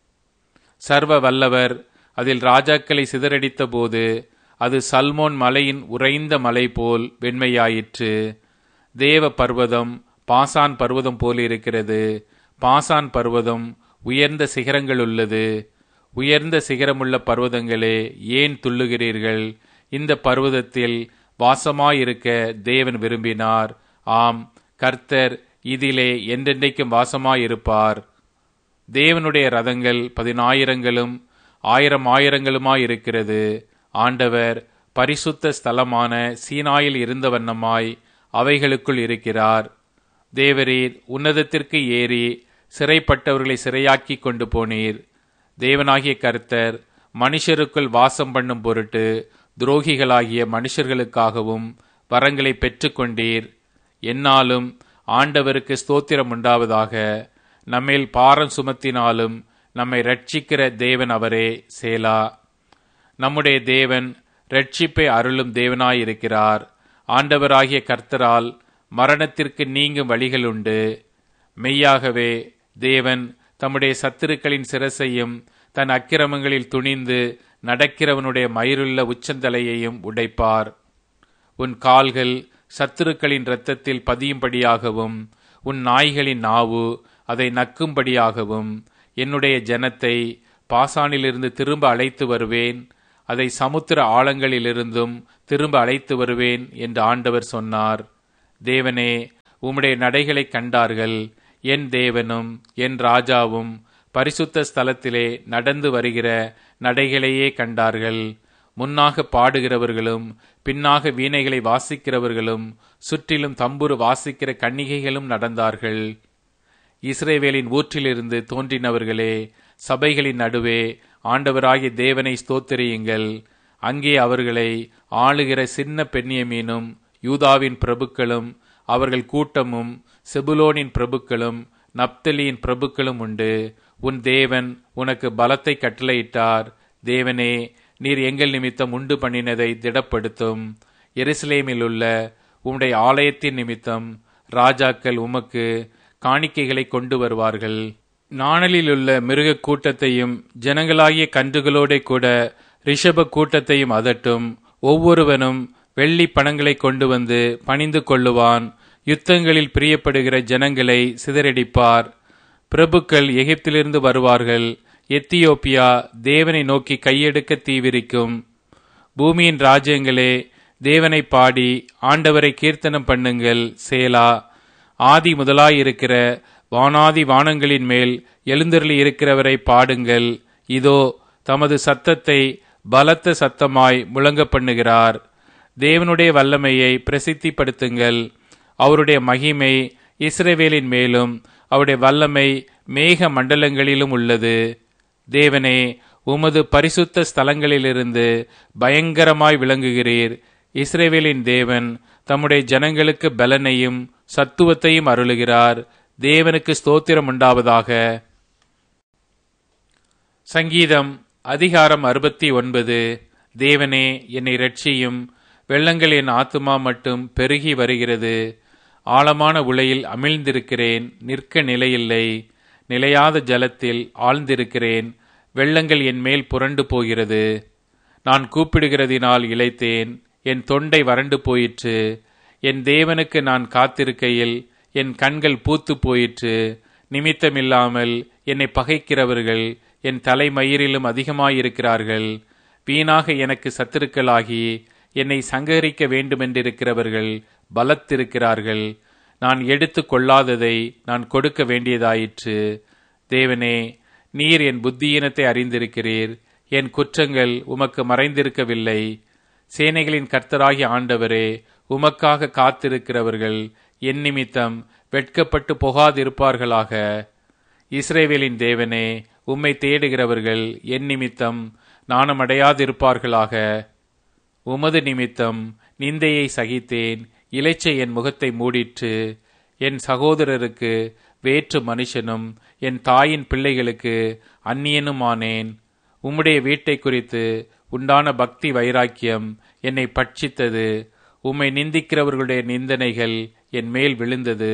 சர்வ வல்லவர் அதில் ராஜாக்களை சிதறடித்த போது அது சல்மோன் மலையின் உறைந்த மலை போல் வெண்மையாயிற்று தேவ பர்வதம் பாசான் பர்வதம் போல் இருக்கிறது பாசான் பர்வதம் உயர்ந்த சிகரங்கள் உள்ளது உயர்ந்த சிகரமுள்ள பர்வதங்களே ஏன் துள்ளுகிறீர்கள் இந்த பர்வதத்தில் வாசமாயிருக்க தேவன் விரும்பினார் ஆம் கர்த்தர் இதிலே என்றென்றைக்கும் வாசமாயிருப்பார் தேவனுடைய ரதங்கள் பதினாயிரங்களும் ஆயிரம் ஆயிரங்களுமாயிருக்கிறது ஆண்டவர் பரிசுத்த ஸ்தலமான சீனாயில் இருந்த வண்ணமாய் அவைகளுக்குள் இருக்கிறார் தேவரீர் உன்னதத்திற்கு ஏறி சிறைப்பட்டவர்களை சிறையாக்கி கொண்டு போனீர் தேவனாகிய கர்த்தர் மனுஷருக்குள் வாசம் பண்ணும் பொருட்டு துரோகிகளாகிய மனுஷர்களுக்காகவும் வரங்களை பெற்றுக்கொண்டீர் என்னாலும் ஆண்டவருக்கு ஸ்தோத்திரம் உண்டாவதாக நம்மேல் பாரம் சுமத்தினாலும் நம்மை ரட்சிக்கிற தேவன் அவரே சேலா நம்முடைய தேவன் ரட்சிப்பை அருளும் தேவனாயிருக்கிறார் ஆண்டவராகிய கர்த்தரால் மரணத்திற்கு நீங்கும் வழிகள் உண்டு மெய்யாகவே தேவன் தம்முடைய சத்துருக்களின் சிரசையும் தன் அக்கிரமங்களில் துணிந்து நடக்கிறவனுடைய மயிருள்ள உச்சந்தலையையும் உடைப்பார் உன் கால்கள் சத்துருக்களின் இரத்தத்தில் பதியும்படியாகவும் உன் நாய்களின் நாவு அதை நக்கும்படியாகவும் என்னுடைய ஜனத்தை பாசானிலிருந்து திரும்ப அழைத்து வருவேன் அதை சமுத்திர ஆழங்களிலிருந்தும் திரும்ப அழைத்து வருவேன் என்று ஆண்டவர் சொன்னார் தேவனே உம்முடைய நடைகளை கண்டார்கள் என் தேவனும் என் ராஜாவும் பரிசுத்த ஸ்தலத்திலே நடந்து வருகிற நடைகளையே கண்டார்கள் முன்னாக பாடுகிறவர்களும் பின்னாக வீணைகளை வாசிக்கிறவர்களும் சுற்றிலும் தம்புரு வாசிக்கிற கன்னிகைகளும் நடந்தார்கள் இஸ்ரேவேலின் ஊற்றிலிருந்து தோன்றினவர்களே சபைகளின் நடுவே ஆண்டவராகிய தேவனை ஸ்தோத்திரியுங்கள் அங்கே அவர்களை ஆளுகிற சின்ன பெண்ணியமீனும் யூதாவின் பிரபுக்களும் அவர்கள் கூட்டமும் செபுலோனின் பிரபுக்களும் நப்தலியின் பிரபுக்களும் உண்டு உன் தேவன் உனக்கு பலத்தை கட்டளையிட்டார் தேவனே நீர் எங்கள் நிமித்தம் உண்டு பண்ணினதை திடப்படுத்தும் எருசலேமில் உள்ள உம்முடைய ஆலயத்தின் நிமித்தம் ராஜாக்கள் உமக்கு காணிக்கைகளை கொண்டு வருவார்கள் நாணலிலுள்ள மிருக கூட்டத்தையும் ஜனங்களாகிய கன்றுகளோட கூட ரிஷப கூட்டத்தையும் அதட்டும் ஒவ்வொருவனும் வெள்ளி பணங்களை கொண்டு வந்து பணிந்து கொள்ளுவான் யுத்தங்களில் பிரியப்படுகிற ஜனங்களை சிதறடிப்பார் பிரபுக்கள் எகிப்திலிருந்து வருவார்கள் எத்தியோப்பியா தேவனை நோக்கி கையெடுக்க தீவிரிக்கும் பூமியின் ராஜ்யங்களே தேவனை பாடி ஆண்டவரை கீர்த்தனம் பண்ணுங்கள் சேலா ஆதி முதலாயிருக்கிற வானாதி வானங்களின் மேல் எழுந்தருளி இருக்கிறவரை பாடுங்கள் இதோ தமது சத்தத்தை பலத்த சத்தமாய் முழங்க பண்ணுகிறார் தேவனுடைய வல்லமையை பிரசித்திப்படுத்துங்கள் அவருடைய மகிமை இஸ்ரவேலின் மேலும் அவருடைய வல்லமை மேக மண்டலங்களிலும் உள்ளது தேவனே உமது பரிசுத்த ஸ்தலங்களிலிருந்து பயங்கரமாய் விளங்குகிறீர் இஸ்ரேவேலின் தேவன் தம்முடைய ஜனங்களுக்கு பலனையும் சத்துவத்தையும் அருளுகிறார் தேவனுக்கு ஸ்தோத்திரம் உண்டாவதாக சங்கீதம் அதிகாரம் அறுபத்தி ஒன்பது தேவனே என்னை ரட்சியும் வெள்ளங்கள் என் ஆத்துமா மட்டும் பெருகி வருகிறது ஆழமான உலையில் அமிழ்ந்திருக்கிறேன் நிற்க நிலையில்லை நிலையாத ஜலத்தில் ஆழ்ந்திருக்கிறேன் வெள்ளங்கள் என் மேல் புரண்டு போகிறது நான் கூப்பிடுகிறதினால் இழைத்தேன் என் தொண்டை வறண்டு போயிற்று என் தேவனுக்கு நான் காத்திருக்கையில் என் கண்கள் பூத்து போயிற்று நிமித்தமில்லாமல் என்னை பகைக்கிறவர்கள் என் தலைமயிரிலும் அதிகமாயிருக்கிறார்கள் வீணாக எனக்கு சத்துருக்களாகி என்னை சங்கரிக்க வேண்டுமென்றிருக்கிறவர்கள் பலத்திருக்கிறார்கள் நான் எடுத்து கொள்ளாததை நான் கொடுக்க வேண்டியதாயிற்று தேவனே நீர் என் புத்தியீனத்தை அறிந்திருக்கிறீர் என் குற்றங்கள் உமக்கு மறைந்திருக்கவில்லை சேனைகளின் கர்த்தராகிய ஆண்டவரே உமக்காக காத்திருக்கிறவர்கள் என் நிமித்தம் வெட்கப்பட்டு போகாதிருப்பார்களாக இஸ்ரேவேலின் தேவனே உம்மை தேடுகிறவர்கள் என் நிமித்தம் நாணமடையாதிருப்பார்களாக உமது நிமித்தம் நிந்தையை சகித்தேன் இலைச்சை என் முகத்தை மூடிற்று என் சகோதரருக்கு வேற்று மனுஷனும் என் தாயின் பிள்ளைகளுக்கு அந்நியனுமானேன் உம்முடைய வீட்டை குறித்து உண்டான பக்தி வைராக்கியம் என்னை பட்சித்தது உம்மை நிந்திக்கிறவர்களுடைய நிந்தனைகள் என் மேல் விழுந்தது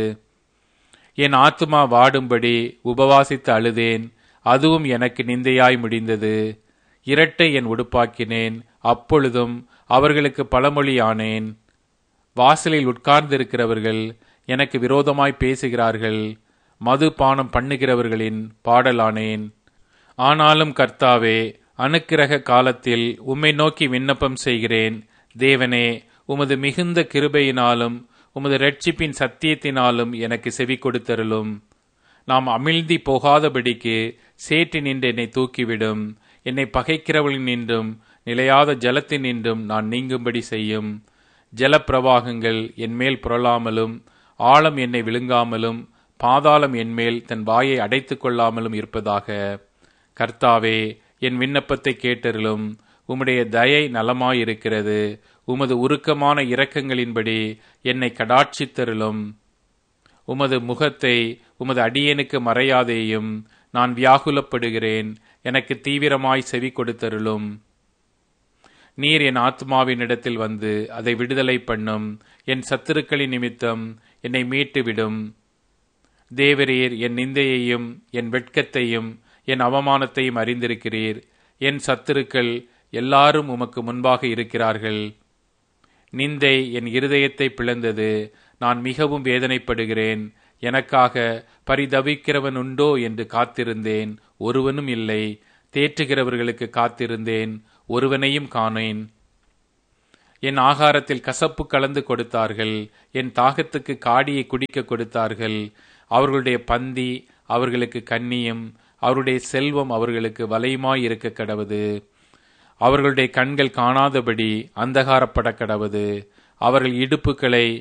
என் ஆத்துமா வாடும்படி உபவாசித்து அழுதேன் அதுவும் எனக்கு நிந்தையாய் முடிந்தது இரட்டை என் உடுப்பாக்கினேன் அப்பொழுதும் அவர்களுக்கு பழமொழியானேன் வாசலில் உட்கார்ந்திருக்கிறவர்கள் எனக்கு விரோதமாய் பேசுகிறார்கள் மது பானம் பண்ணுகிறவர்களின் பாடலானேன் ஆனாலும் கர்த்தாவே அனுக்கிரக காலத்தில் உம்மை நோக்கி விண்ணப்பம் செய்கிறேன் தேவனே உமது மிகுந்த கிருபையினாலும் உமது ரட்சிப்பின் சத்தியத்தினாலும் எனக்கு செவி கொடுத்தருளும் நாம் அமிழ்தி போகாதபடிக்கு சேற்றி நின்று என்னை தூக்கிவிடும் என்னை பகைக்கிறவளின் நின்றும் நிலையாத ஜலத்தின் நின்றும் நான் நீங்கும்படி செய்யும் ஜலப்பிரவாகங்கள் என்மேல் புரளாமலும் ஆழம் என்னை விழுங்காமலும் பாதாளம் என்மேல் தன் வாயை அடைத்துக் கொள்ளாமலும் இருப்பதாக கர்த்தாவே என் விண்ணப்பத்தை கேட்டருளும் உம்முடைய தயை நலமாயிருக்கிறது உமது உருக்கமான இரக்கங்களின்படி என்னை கடாட்சித்தருளும் உமது முகத்தை உமது அடியனுக்கு மறையாதேயும் நான் வியாகுலப்படுகிறேன் எனக்கு தீவிரமாய் செவி கொடுத்தருளும் நீர் என் ஆத்மாவின் இடத்தில் வந்து அதை விடுதலை பண்ணும் என் சத்துருக்களின் நிமித்தம் என்னை மீட்டு விடும் தேவரீர் என் நிந்தையையும் என் வெட்கத்தையும் என் அவமானத்தையும் அறிந்திருக்கிறீர் என் சத்துருக்கள் எல்லாரும் உமக்கு முன்பாக இருக்கிறார்கள் நிந்தை என் இருதயத்தை பிளந்தது நான் மிகவும் வேதனைப்படுகிறேன் எனக்காக பரிதவிக்கிறவன் உண்டோ என்று காத்திருந்தேன் ஒருவனும் இல்லை தேற்றுகிறவர்களுக்கு காத்திருந்தேன் ஒருவனையும் காணேன் என் ஆகாரத்தில் கசப்பு கலந்து கொடுத்தார்கள் என் தாகத்துக்கு காடியை குடிக்க கொடுத்தார்கள் அவர்களுடைய பந்தி அவர்களுக்கு கண்ணியும் அவருடைய செல்வம் அவர்களுக்கு வலையுமாய் இருக்க கடவது அவர்களுடைய கண்கள் காணாதபடி அந்தகாரப்பட கடவது அவர்கள் இடுப்புகளை